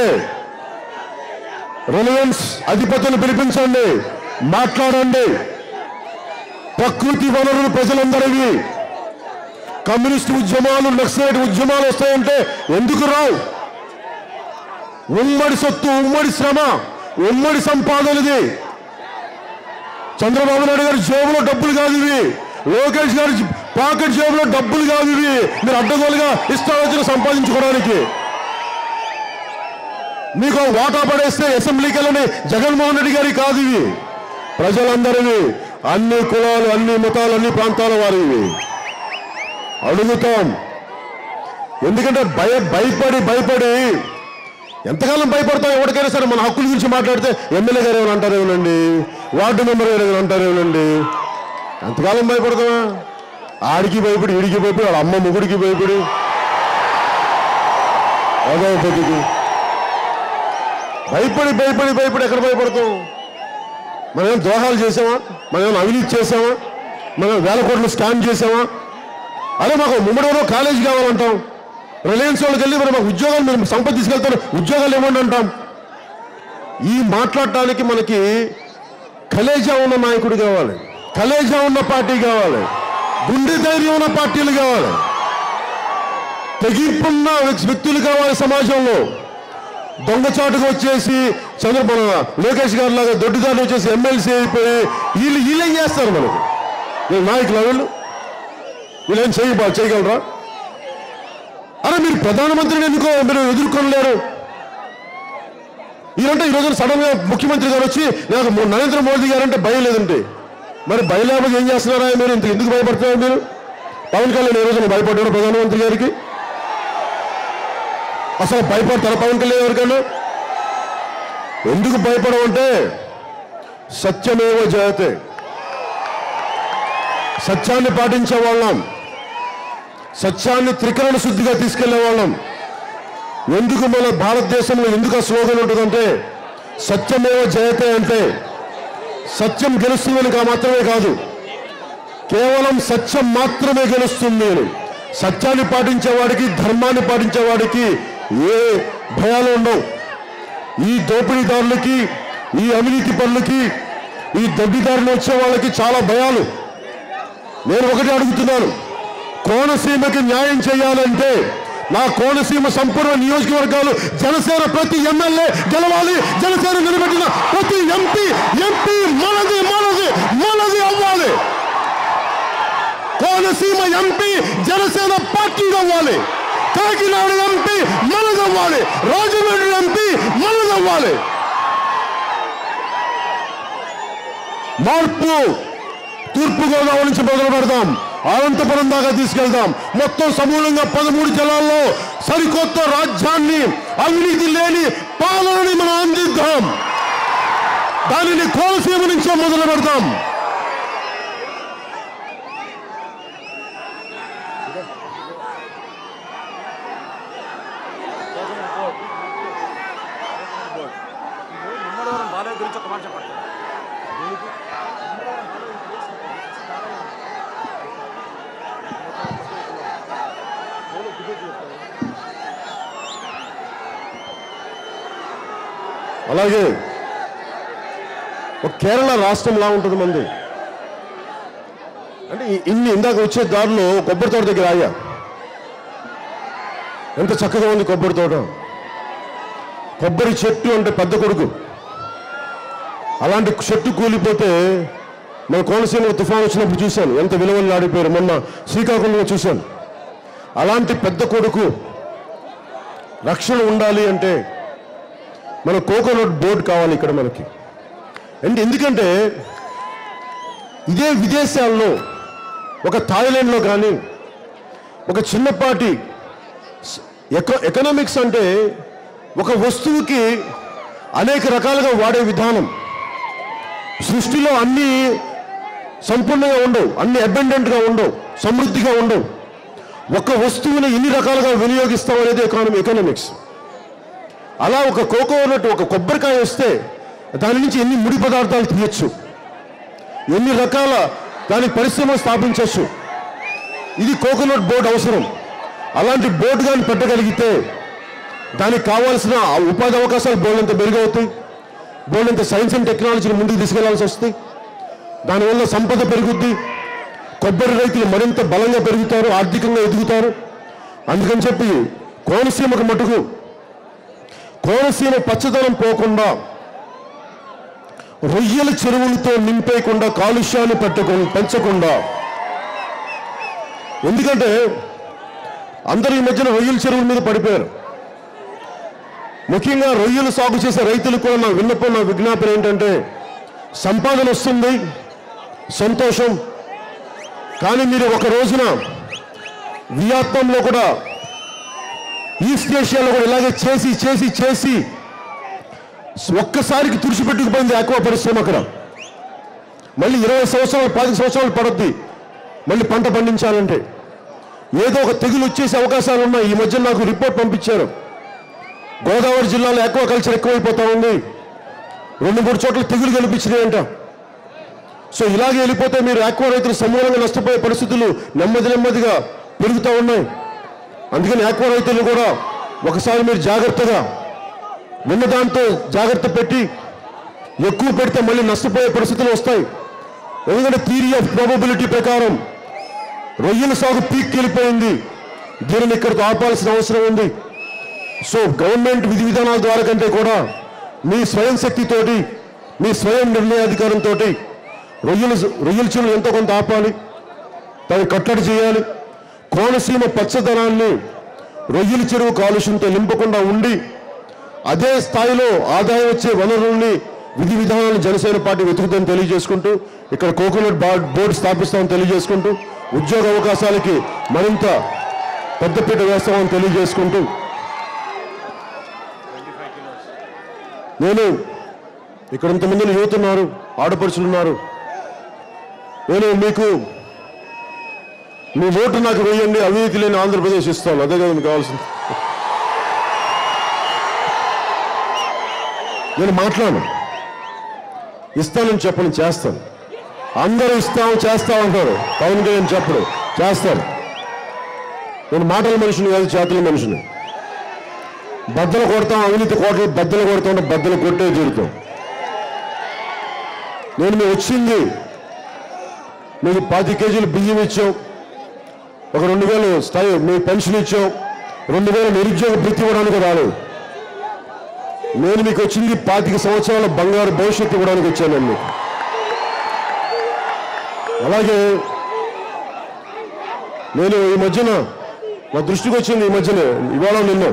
A: రిలయన్స్ అధిపతులు పిలిపించండి మాట్లాడండి ప్రకృతి వనరులు ప్రజలందరివి కమ్యూనిస్ట్ ఉద్యమాలు నక్సలైట్ ఉద్యమాలు వస్తాయంటే ఎందుకు రావు ఉమ్మడి సొత్తు ఉమ్మడి శ్రమ ఉమ్మడి సంపాదనది చంద్రబాబు నాయుడు గారి జేబులో డబ్బులు కాదు ఇవి లోకేష్ గారి పాకెట్ జేబులో డబ్బులు కాదు ఇవి మీరు అడ్డగోలుగా ఇష్టాలోచన సంపాదించుకోవడానికి మీకు వాటా పడేస్తే అసెంబ్లీకి వెళ్ళని జగన్మోహన్ రెడ్డి గారి కాదు ఇవి ప్రజలందరివి అన్ని కులాలు అన్ని మతాలు అన్ని ప్రాంతాల వారివి అడుగుతాం ఎందుకంటే భయ భయపడి భయపడి ఎంతకాలం భయపడతాం ఎవరికైనా సరే మన హక్కుల గురించి మాట్లాడితే ఎమ్మెల్యే గారు ఏమైనా అంటారేమోనండి వార్డు మెంబర్ గారు ఏమైనా అంటారేమోనండి ఎంతకాలం భయపడతామా ఆడికి భయపడి ఈడికి భయపడి వాళ్ళ అమ్మ ముగుడికి భయపడి అదోపతికి భయపడి భయపడి భయపడి ఎక్కడ భయపడతాం మనం ఏమైనా ద్రోహాలు చేసామా మనం ఏమైనా అవినీతి చేసామా మనం వేల కోట్లు స్కామ్ చేసామా అరే మాకు ముమ్మడిలో కాలేజీ కావాలంటాం రిలయన్స్ వాళ్ళకి వెళ్ళి మరి మాకు ఉద్యోగాలు మీరు సంపద తీసుకెళ్తారు ఉద్యోగాలు ఇవ్వండి అంటాం ఈ మాట్లాడటానికి మనకి కలేజా ఉన్న నాయకుడు కావాలి కలేజా ఉన్న పార్టీ కావాలి గుండె ధైర్యం ఉన్న పార్టీలు కావాలి తెగింపున్న వ్యక్తులు కావాలి సమాజంలో దొంగచాటుగా వచ్చేసి చంద్రబాబు లోకేష్ గారి లాగా దొడ్డిదారులు వచ్చేసి ఎమ్మెల్సీ అయిపోయి వీళ్ళు వీళ్ళేం చేస్తారు మనకు వీళ్ళు నాయకులు వీళ్ళు వీళ్ళేం చేయబా చేయగలరా అరే మీరు ప్రధానమంత్రిని ఎందుకో మీరు ఎదుర్కొనలేరు ఈయంటే ఈ రోజున సడన్ గా ముఖ్యమంత్రి గారు వచ్చి నాకు మొ- నరేంద్ర మోదీ గారు అంటే భయం లేదంటే మరి భయం లేకపోతే ఏం చేస్తున్నారా మీరు ఇంత ఎందుకు భయపడుతున్నారు మీరు పవన్ కళ్యాణ్ ఈ రోజున భయపడ్డారు ప్రధానమంత్రి గారికి అసలు భయపడతారా పవన్ కళ్యాణ్ ఎవరికైనా ఎందుకు భయపడమంటే సత్యమేవ జయతే సత్యాన్ని పాటించే వాళ్ళం సత్యాన్ని త్రికరణ శుద్ధిగా తీసుకెళ్లే వాళ్ళం ఎందుకు మన భారతదేశంలో ఎందుకు ఆ స్లోగన్ ఉంటుందంటే సత్యమేవ జయతే అంటే సత్యం గెలుస్తుందని కా- మాత్రమే కాదు కేవలం సత్యం మాత్రమే గెలుస్తుంది అని సత్యాన్ని పాటించేవాడికి ధర్మాన్ని పాటించేవాడికి ఏ భయాలు ఉండవు ఈ దోపిడీదారులకి ఈ అవినీతి పనులకి ఈ దొడ్డిదారులు వచ్చే వాళ్ళకి చాలా భయాలు నేను ఒకటి అడుగుతున్నాను కోనసీమకి న్యాయం చేయాలంటే నా కోనసీమ సంపూర్ణ నియోజకవర్గాలు జనసేన ప్రతి ఎమ్మెల్యే గెలవాలి జనసేన నిలబెట్టిన ప్రతి ఎంపీ ఎంపీ మనది మనది మనది అవ్వాలి కోనసీమ ఎంపీ జనసేన పార్టీ అవ్వాలి కాకినాడ ఎంపీ మనదవ్వాలి రాజమండ్రి ఎంపీ మనదవ్వాలి మార్పు తూర్పుగోదావరి నుంచి మొదలు పెడదాం అనంతపురం దాకా తీసుకెళ్దాం మొత్తం సమూలంగా పదమూడు జిల్లాల్లో సరికొత్త రాజ్యాన్ని అవినీతి లేని పాలనని మనం అందిద్దాం దానిని కోనసీమ నుంచే మొదలు పెడతాం
B: ముమ్మడివరం బాలయ్య గురించి ఒక మాట చెప్పండి
A: అలాగే ఒక కేరళ రాష్ట్రంలా ఉంటుంది మంది అంటే ఇ- ఇన్ని ఇందాక వచ్చే దారిలో కొబ్బరి తోట దగ్గర ఆగా ఎంత చక్కగా ఉంది కొబ్బరి తోట కొబ్బరి చెట్టు అంటే పెద్ద కొడుకు అలాంటి చెట్టు కూలిపోతే మన కోనసీమలో తుఫాన్ వచ్చినప్పుడు చూశాను ఎంత విలువలు ఆడిపోయారు మొన్న శ్రీకాకుళంలో చూశాను అలాంటి పెద్ద కొడుకు రక్షణ ఉండాలి అంటే మన కోకోనట్ బోర్డు కావాలి ఇక్కడ మనకి అండ్ ఎందుకంటే ఇదే విదేశాల్లో ఒక థాయిలాండ్లో కానీ ఒక చిన్నపాటి స్- ఎక ఎకనామిక్స్ అంటే ఒక వస్తువుకి అనేక రకాలుగా వాడే విధానం సృష్టిలో అన్ని సంపూర్ణంగా ఉండవు అన్ని అబెండెంట్గా ఉండవు సమృద్ధిగా ఉండవు ఒక వస్తువుని ఎన్ని రకాలుగా వినియోగిస్తాం అనేది ఎకానమీ ఎకనామిక్స్ అలా ఒక కోకోనట్ ఒక కొబ్బరికాయ వస్తే దాని నుంచి ఎన్ని ముడి పదార్థాలు తీయచ్చు ఎన్ని రకాల దాని పరిశ్రమ స్థాపించవచ్చు ఇది కోకోనట్ బోర్డు అవసరం అలాంటి బోర్డు కానీ పెట్టగలిగితే దానికి కావాల్సిన ఆ ఉపాధి అవకాశాలు బోర్డంత మెరుగవుతాయి బోర్డంత సైన్స్ అండ్ టెక్నాలజీని ముందుకు తీసుకెళ్లాల్సి వస్తాయి దానివల్ల సంపద పెరుగుద్ది కొబ్బరి రైతులు మరింత బలంగా పెరుగుతారు ఆర్థికంగా ఎదుగుతారు అందుకని చెప్పి కోనసీమకు మటుకు కోనసీమ పచ్చదనం పోకుండా రొయ్యల చెరువులతో నింపేయకుండా కాలుష్యాన్ని పెట్టకుండా పెంచకుండా ఎందుకంటే అందరూ ఈ మధ్యన రొయ్యల చెరువుల మీద పడిపోయారు ముఖ్యంగా రొయ్యలు సాగు చేసే రైతులకు కూడా నా విన్నపం నా విజ్ఞాపన ఏంటంటే సంపాదన వస్తుంది సంతోషం కానీ మీరు ఒక రోజున వియత్నంలో కూడా ఈస్ట్ ఏషియాలో కూడా ఇలాగే చేసి చేసి చేసి ఒక్కసారికి తుడిచిపెట్టుకుపోయింది ఆక్వా పరిశ్రమ అక్కడ మళ్ళీ ఇరవై సంవత్సరాలు పది సంవత్సరాలు పడుద్ది మళ్ళీ పంట పండించాలంటే ఏదో ఒక తెగులు వచ్చేసే అవకాశాలు ఉన్నాయి ఈ మధ్య నాకు రిపోర్ట్ పంపించారు గోదావరి జిల్లాలో ఎక్కువ కల్చర్ ఎక్కువైపోతా ఉంది రెండు మూడు చోట్ల తెగులు కనిపించినాయంట సో ఇలాగే వెళ్ళిపోతే మీరు ఆక్వా రైతులు సమూలంగా నష్టపోయే పరిస్థితులు నెమ్మది నెమ్మదిగా పెరుగుతూ ఉన్నాయి అందుకని ఆక్వా రైతులు కూడా ఒకసారి మీరు జాగ్రత్తగా ఉన్న దాంతో జాగ్రత్త పెట్టి ఎక్కువ పెడితే మళ్ళీ నష్టపోయే పరిస్థితులు వస్తాయి ఎందుకంటే థియరీ ఆఫ్ ప్రాబబిలిటీ ప్రకారం రొయ్యల సాగు పీక్ వెళ్ళిపోయింది దీనిని ఇక్కడితో ఆపాల్సిన అవసరం ఉంది సో గవర్నమెంట్ విధి విధానాల ద్వారా కంటే కూడా మీ స్వయం శక్తితోటి మీ స్వయం నిర్ణయాధికారంతో రొయ్యలు రొయ్యల చెరువులు ఎంతో కొంత ఆపాలి దాన్ని కట్టడి చేయాలి కోనసీమ పచ్చదనాన్ని రొయ్యల చెరువు కాలుష్యంతో నింపకుండా ఉండి అదే స్థాయిలో ఆదాయం వచ్చే వనరుల్ని విధి విధానాలను జనసేన పార్టీ వెతుకుతుందని తెలియజేసుకుంటూ ఇక్కడ కోకోనట్ బా- బోర్డు స్థాపిస్తామని తెలియజేసుకుంటూ ఉద్యోగ అవకాశాలకి మరింత పెద్దపీట వేస్తామని తెలియజేసుకుంటూ నేను ఇక్కడ ఇంతమంది యువత ఉన్నారు ఆడపడుచులు ఉన్నారు నేను మీకు మీ ఓటు నాకు వేయండి అవినీతి లేని ఆంధ్రప్రదేశ్ ఇస్తాను అదే కదా మీకు కావాల్సింది నేను మాట్లాడను ఇస్తానని చెప్పను చేస్తాను అందరూ ఇస్తాం చేస్తాం అంటారు పవన్ కళ్యాణ్ చెప్పడు చేస్తాను నేను మాటల మనిషిని కాదు చేతుల మనిషిని బద్దలు కొడతాం అవినీతి కోటలు బద్దలు కొడతాం అంటే బద్దలు కొట్టే తీరుతాం నేను మేము వచ్చింది మీకు పాతి కేజీలు బియ్యం ఇచ్చాం ఒక రెండు వేలు స్థాయి మీ పెన్షన్ ఇచ్చాం రెండు వేల నిరుద్యోగ వృత్తి ఇవ్వడానికి రాలేదు నేను మీకు వచ్చింది పాతిక సంవత్సరాల బంగారు భవిష్యత్తు ఇవ్వడానికి వచ్చాను నేను మీకు అలాగే నేను ఈ మధ్యన నా దృష్టికి వచ్చింది ఈ మధ్యన ఇవాళ నిన్న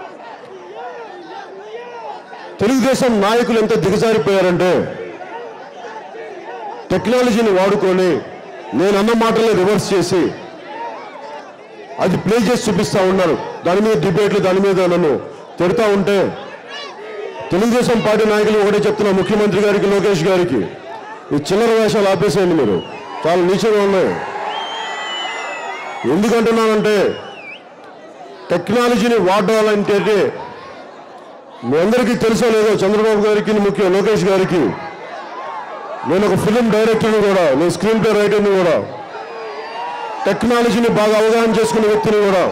A: తెలుగుదేశం నాయకులు ఎంత దిగజారిపోయారంటే టెక్నాలజీని వాడుకొని నేను అన్న మాటలే రివర్స్ చేసి అది ప్లే చేసి చూపిస్తా ఉన్నారు దాని మీద డిబేట్లు దాని మీద నన్ను తిడతా ఉంటే తెలుగుదేశం పార్టీ నాయకులు ఒకటే చెప్తున్నా ముఖ్యమంత్రి గారికి లోకేష్ గారికి ఈ చిల్లర వేషాలు ఆపేసేయండి మీరు చాలా నీచంగా ఉన్నాయి ఎందుకంటున్నానంటే టెక్నాలజీని వాడాలంటే మీ అందరికీ తెలుసో లేదో చంద్రబాబు గారికి ముఖ్య లోకేష్ గారికి నేను ఒక ఫిలిం డైరెక్టర్ని కూడా నేను స్క్రీన్ ప్లే రైటర్ని కూడా టెక్నాలజీని బాగా అవగాహన చేసుకునే వ్యక్తిని కూడా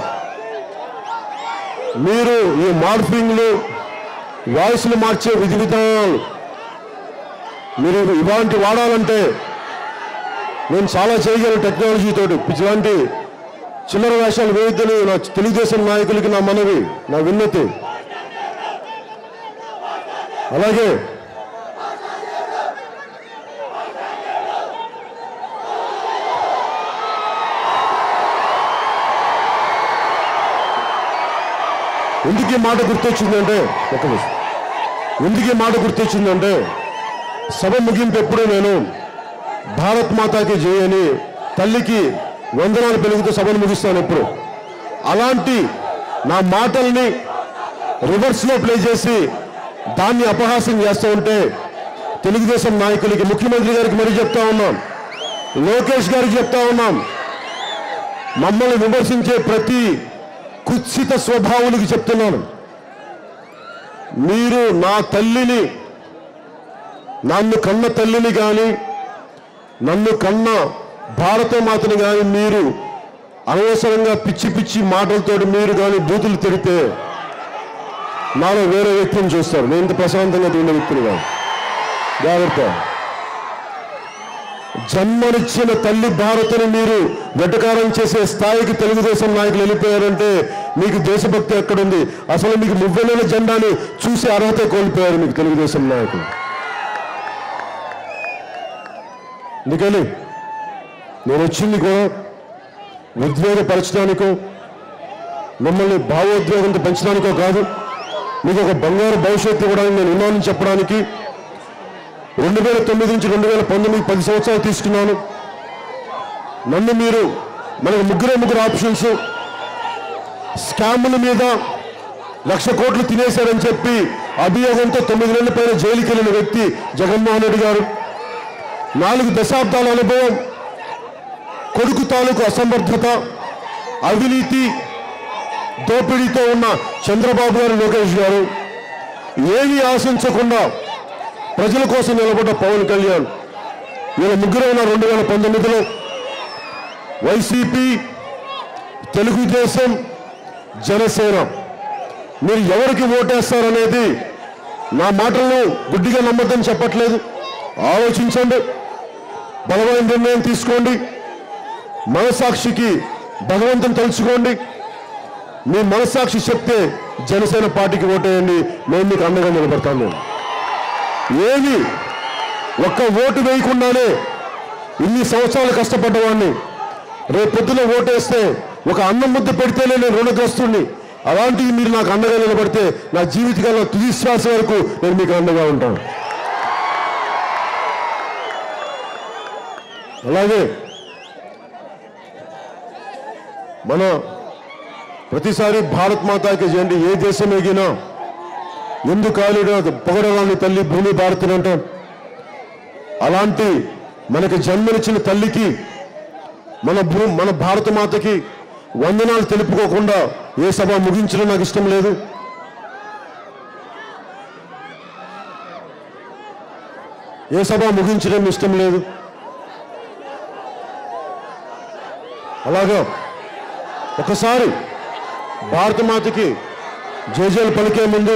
A: మీరు ఈ మార్ఫింగ్లు వాయిస్లు మార్చే విధి విధానాలు మీరు ఇలాంటి వాడాలంటే నేను చాలా చేయగలను టెక్నాలజీ తోటి ఇలాంటి చిల్లర వేషాలు వేయొద్దని నా తెలుగుదేశం నాయకులకి నా మనవి నా విన్నతి అలాగే ఎందుకు ఈ మాట గుర్తొచ్చిందంటే ఒక నిమిషం ఎందుకు ఈ మాట గుర్తొచ్చిందంటే సభ ముగింపు ఎప్పుడు నేను భారత్ మాతాకి జై అని తల్లికి వందనాలు పెరుగుతూ సభను ముగిస్తాను ఎప్పుడు అలాంటి నా మాటల్ని రివర్స్లో ప్లే చేసి దాన్ని అపహాస్యం చేస్తూ ఉంటే తెలుగుదేశం నాయకులకి ముఖ్యమంత్రి గారికి మరీ చెప్తా ఉన్నాం లోకేష్ గారికి చెప్తా ఉన్నాం మమ్మల్ని విమర్శించే ప్రతి కుత్సిత స్వభావులకి చెప్తున్నాను మీరు నా తల్లిని నన్ను కన్న తల్లిని కానీ నన్ను కన్న భారత మాతని కానీ మీరు అనవసరంగా పిచ్చి పిచ్చి మాటలతోటి మీరు కానీ బూతులు తిరిగితే నాలో వేరే వ్యక్తిని చూస్తారు నేను ఇంత ప్రశాంతంగా ఉండే వ్యక్తిని కాదు జాగ్రత్త జన్మనిచ్చిన తల్లి భారతని మీరు వెటకారం చేసే స్థాయికి తెలుగుదేశం నాయకులు వెళ్ళిపోయారంటే మీకు దేశభక్తి ఎక్కడుంది అసలు మీకు మువ్వెన్నెల జెండాని చూసి అర్హత కోల్పోయారు మీకు తెలుగుదేశం నాయకులు అందుకని నేను వచ్చింది కూడా ఉద్వేగపరచడానికో మిమ్మల్ని భావోద్వేగంతో పెంచడానికో కాదు మీకు ఒక బంగారు భవిష్యత్తు ఇవ్వడానికి నేను ఉన్నానని చెప్పడానికి రెండు వేల తొమ్మిది నుంచి రెండు వేల పంతొమ్మిది పది సంవత్సరాలు తీసుకున్నాను నన్ను మీరు మనకు ముగ్గురే ముగ్గురు ఆప్షన్స్ స్కాముల మీద లక్ష కోట్లు తినేశారని చెప్పి అభియోగంతో తొమ్మిది నెలల పైన జైలుకి వెళ్ళిన వ్యక్తి జగన్మోహన్ రెడ్డి గారు నాలుగు దశాబ్దాల అనుభవం కొడుకు తాలూకు అసమర్థత అవినీతి దోపిడీతో ఉన్న చంద్రబాబు గారు లోకేష్ గారు ఏమీ ఆశించకుండా ప్రజల కోసం నిలబడ్డ పవన్ కళ్యాణ్ వీళ్ళ ముగ్గురు ఉన్న రెండు వేల పంతొమ్మిదిలో వైసీపీ తెలుగుదేశం జనసేన మీరు ఎవరికి ఓటేస్తారనేది నా మాటలను గుడ్డిగా నమ్మద్దని చెప్పట్లేదు ఆలోచించండి బలమైన నిర్ణయం తీసుకోండి మనసాక్షికి భగవంతుని తలుచుకోండి మీ మనసాక్షి చెప్తే జనసేన పార్టీకి ఓటేయండి మేము మీకు అండగా నిలబడతాను నేను ఏమి ఒక్క ఓటు వేయకుండానే ఇన్ని సంవత్సరాలు కష్టపడ్డవాడిని రేపు పొద్దున ఓటేస్తే ఒక అన్నం ముద్ద పెడితేనే నేను రుణగ్రస్తుడిని అలాంటివి మీరు నాకు అండగా నిలబడితే నా జీవితకాలం తుది శ్వాస వరకు నేను మీకు అండగా ఉంటాను అలాగే మన ప్రతిసారి భారత్ మాతాకి చేయండి ఏ దేశం ఎగినా ఎందుకు కాలిడా పొగడరాని తల్లి భూమి భారతిని అంటాం అలాంటి మనకి జన్మనిచ్చిన తల్లికి మన భూ మన భారత మాతకి వందనాలు తెలుపుకోకుండా ఏ సభ ముగించడం నాకు ఇష్టం లేదు ఏ సభ ముగించడం ఇష్టం లేదు అలాగా ఒకసారి భారత మాతకి జేజేలు పలికే ముందు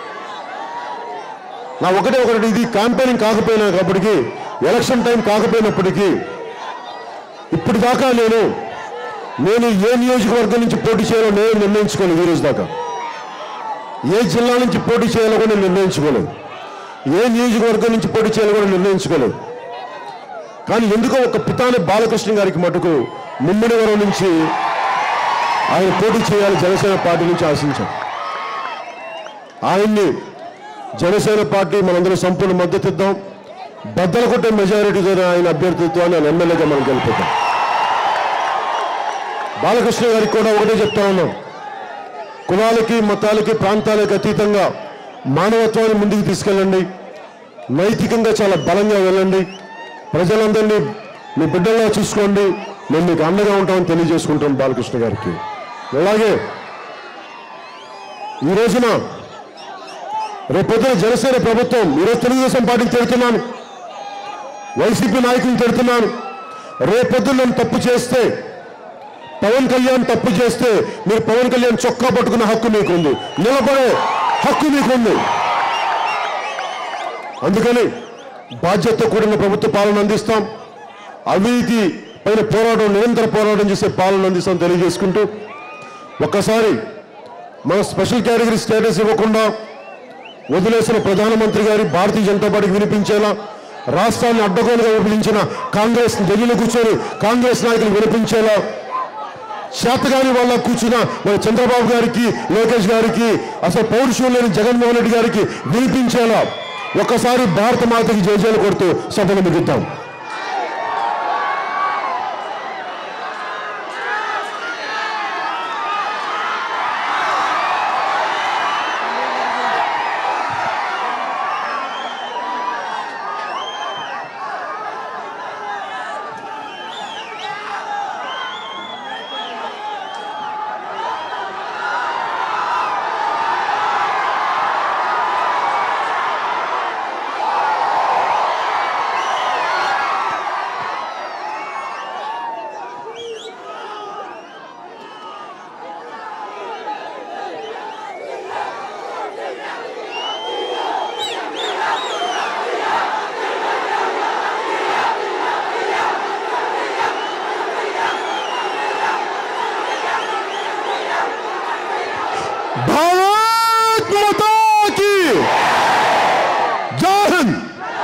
A: నా ఒకటే ఒకటి ఇది క్యాంపెయినింగ్ కాకపోయినా కాబట్టి ఎలక్షన్ టైం కాకపోయినప్పటికీ ఇప్పుడు దాకా నేను నేను ఏ నియోజకవర్గం నుంచి పోటీ చేయాలో నేను నిర్ణయించుకోలేదు ఈ రోజు దాకా ఏ జిల్లా నుంచి పోటీ చేయాలో కూడా నేను నిర్ణయించుకోలేదు ఏ నియోజకవర్గం నుంచి పోటీ చేయాలో కూడా నిర్ణయించుకోలేదు కానీ ఎందుకో ఒక పితాని బాలకృష్ణ గారికి మటుకు ముమ్మిడివరం నుంచి ఆయన పోటీ చేయాలి జనసేన పార్టీ నుంచి ఆశించాం ఆయన్ని జనసేన పార్టీ మనందరం సంపూర్ణ మద్దతు ఇద్దాం బద్దలు కొట్టే మెజారిటీతో ఆయన అభ్యర్థిత్వాన్ని ఆయన ఎమ్మెల్యేగా మనం గెలిపిద్దాం బాలకృష్ణ గారికి కూడా ఒకటే చెప్తా ఉన్నాం కులాలకి మతాలకి ప్రాంతాలకు అతీతంగా మానవత్వాన్ని ముందుకు తీసుకెళ్ళండి నైతికంగా చాలా బలంగా వెళ్ళండి ప్రజలందరినీ మీ బిడ్డల్లా చూసుకోండి మేము మీకు అండగా ఉంటామని తెలియజేసుకుంటాం బాలకృష్ణ గారికి అలాగే ఈ రోజున రేపొద్దున జనసేన ప్రభుత్వం ఈరోజు తెలుగుదేశం పార్టీకి తిడుతున్నాను వైసీపీ నాయకులను తిడుతున్నాను రేపొద్దున నేను తప్పు చేస్తే పవన్ కళ్యాణ్ తప్పు చేస్తే మీరు పవన్ కళ్యాణ్ చొక్కా పట్టుకున్న హక్కు మీకుంది నిలబడే హక్కు మీకుంది అందుకని బాధ్యతతో కూడిన ప్రభుత్వ పాలన అందిస్తాం అవినీతి పైన పోరాటం నిరంతర పోరాటం చేసే పాలన అందిస్తాం తెలియజేసుకుంటూ ఒక్కసారి మన స్పెషల్ కేటగిరీ స్టేటస్ ఇవ్వకుండా వదిలేసిన ప్రధానమంత్రి గారి భారతీయ జనతా పార్టీకి వినిపించేలా రాష్ట్రాన్ని అడ్డగోలుగా విభజించిన కాంగ్రెస్ ఢిల్లీలో కూర్చొని కాంగ్రెస్ నాయకులు వినిపించేలా చేతగాని వాళ్ళ కూర్చున్న మన చంద్రబాబు గారికి లోకేష్ గారికి అసలు పౌరుషం లేని జగన్మోహన్ రెడ్డి గారికి వినిపించేలా ఒక్కసారి భారత మాతకి జయజయలు కొడుతూ సభను ముగిద్దాం భారత్ మాతాకి జై హింద్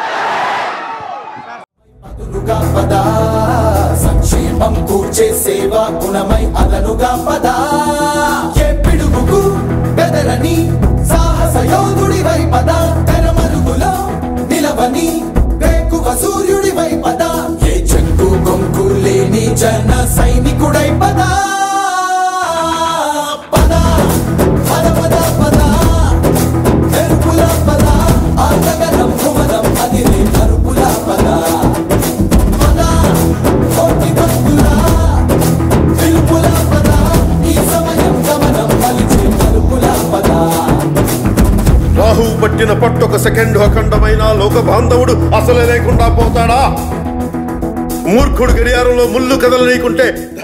B: అదునుగా పదా సంక్షేమం కూర్చే సేవా గుణమై అదనుగా పదా ఏ పిడుగుకు బెదరని సాహస యోధుడివై పదా తెరమరుగులో నిలవని వేకువ సూర్యుడివై పదా ఏ చెక్కు కొంకు లేని జన సైనికుడై పదా పదా పద పద పద ఎరుపుల పద ఆటగనం భువనం అదిరే అరుపుల పద పద కోటి భక్తుల పిలుపుల పద ఈ సమయం గమనం మలిచే అరుపుల పద
C: రాహువు పట్టిన పట్టొక సెకండ్ అఖండమైన లోక బాంధవుడు అసలే లేకుండా పోతాడా మూర్ఖుడు గడియారంలో ముళ్ళు కదలనీకుంటే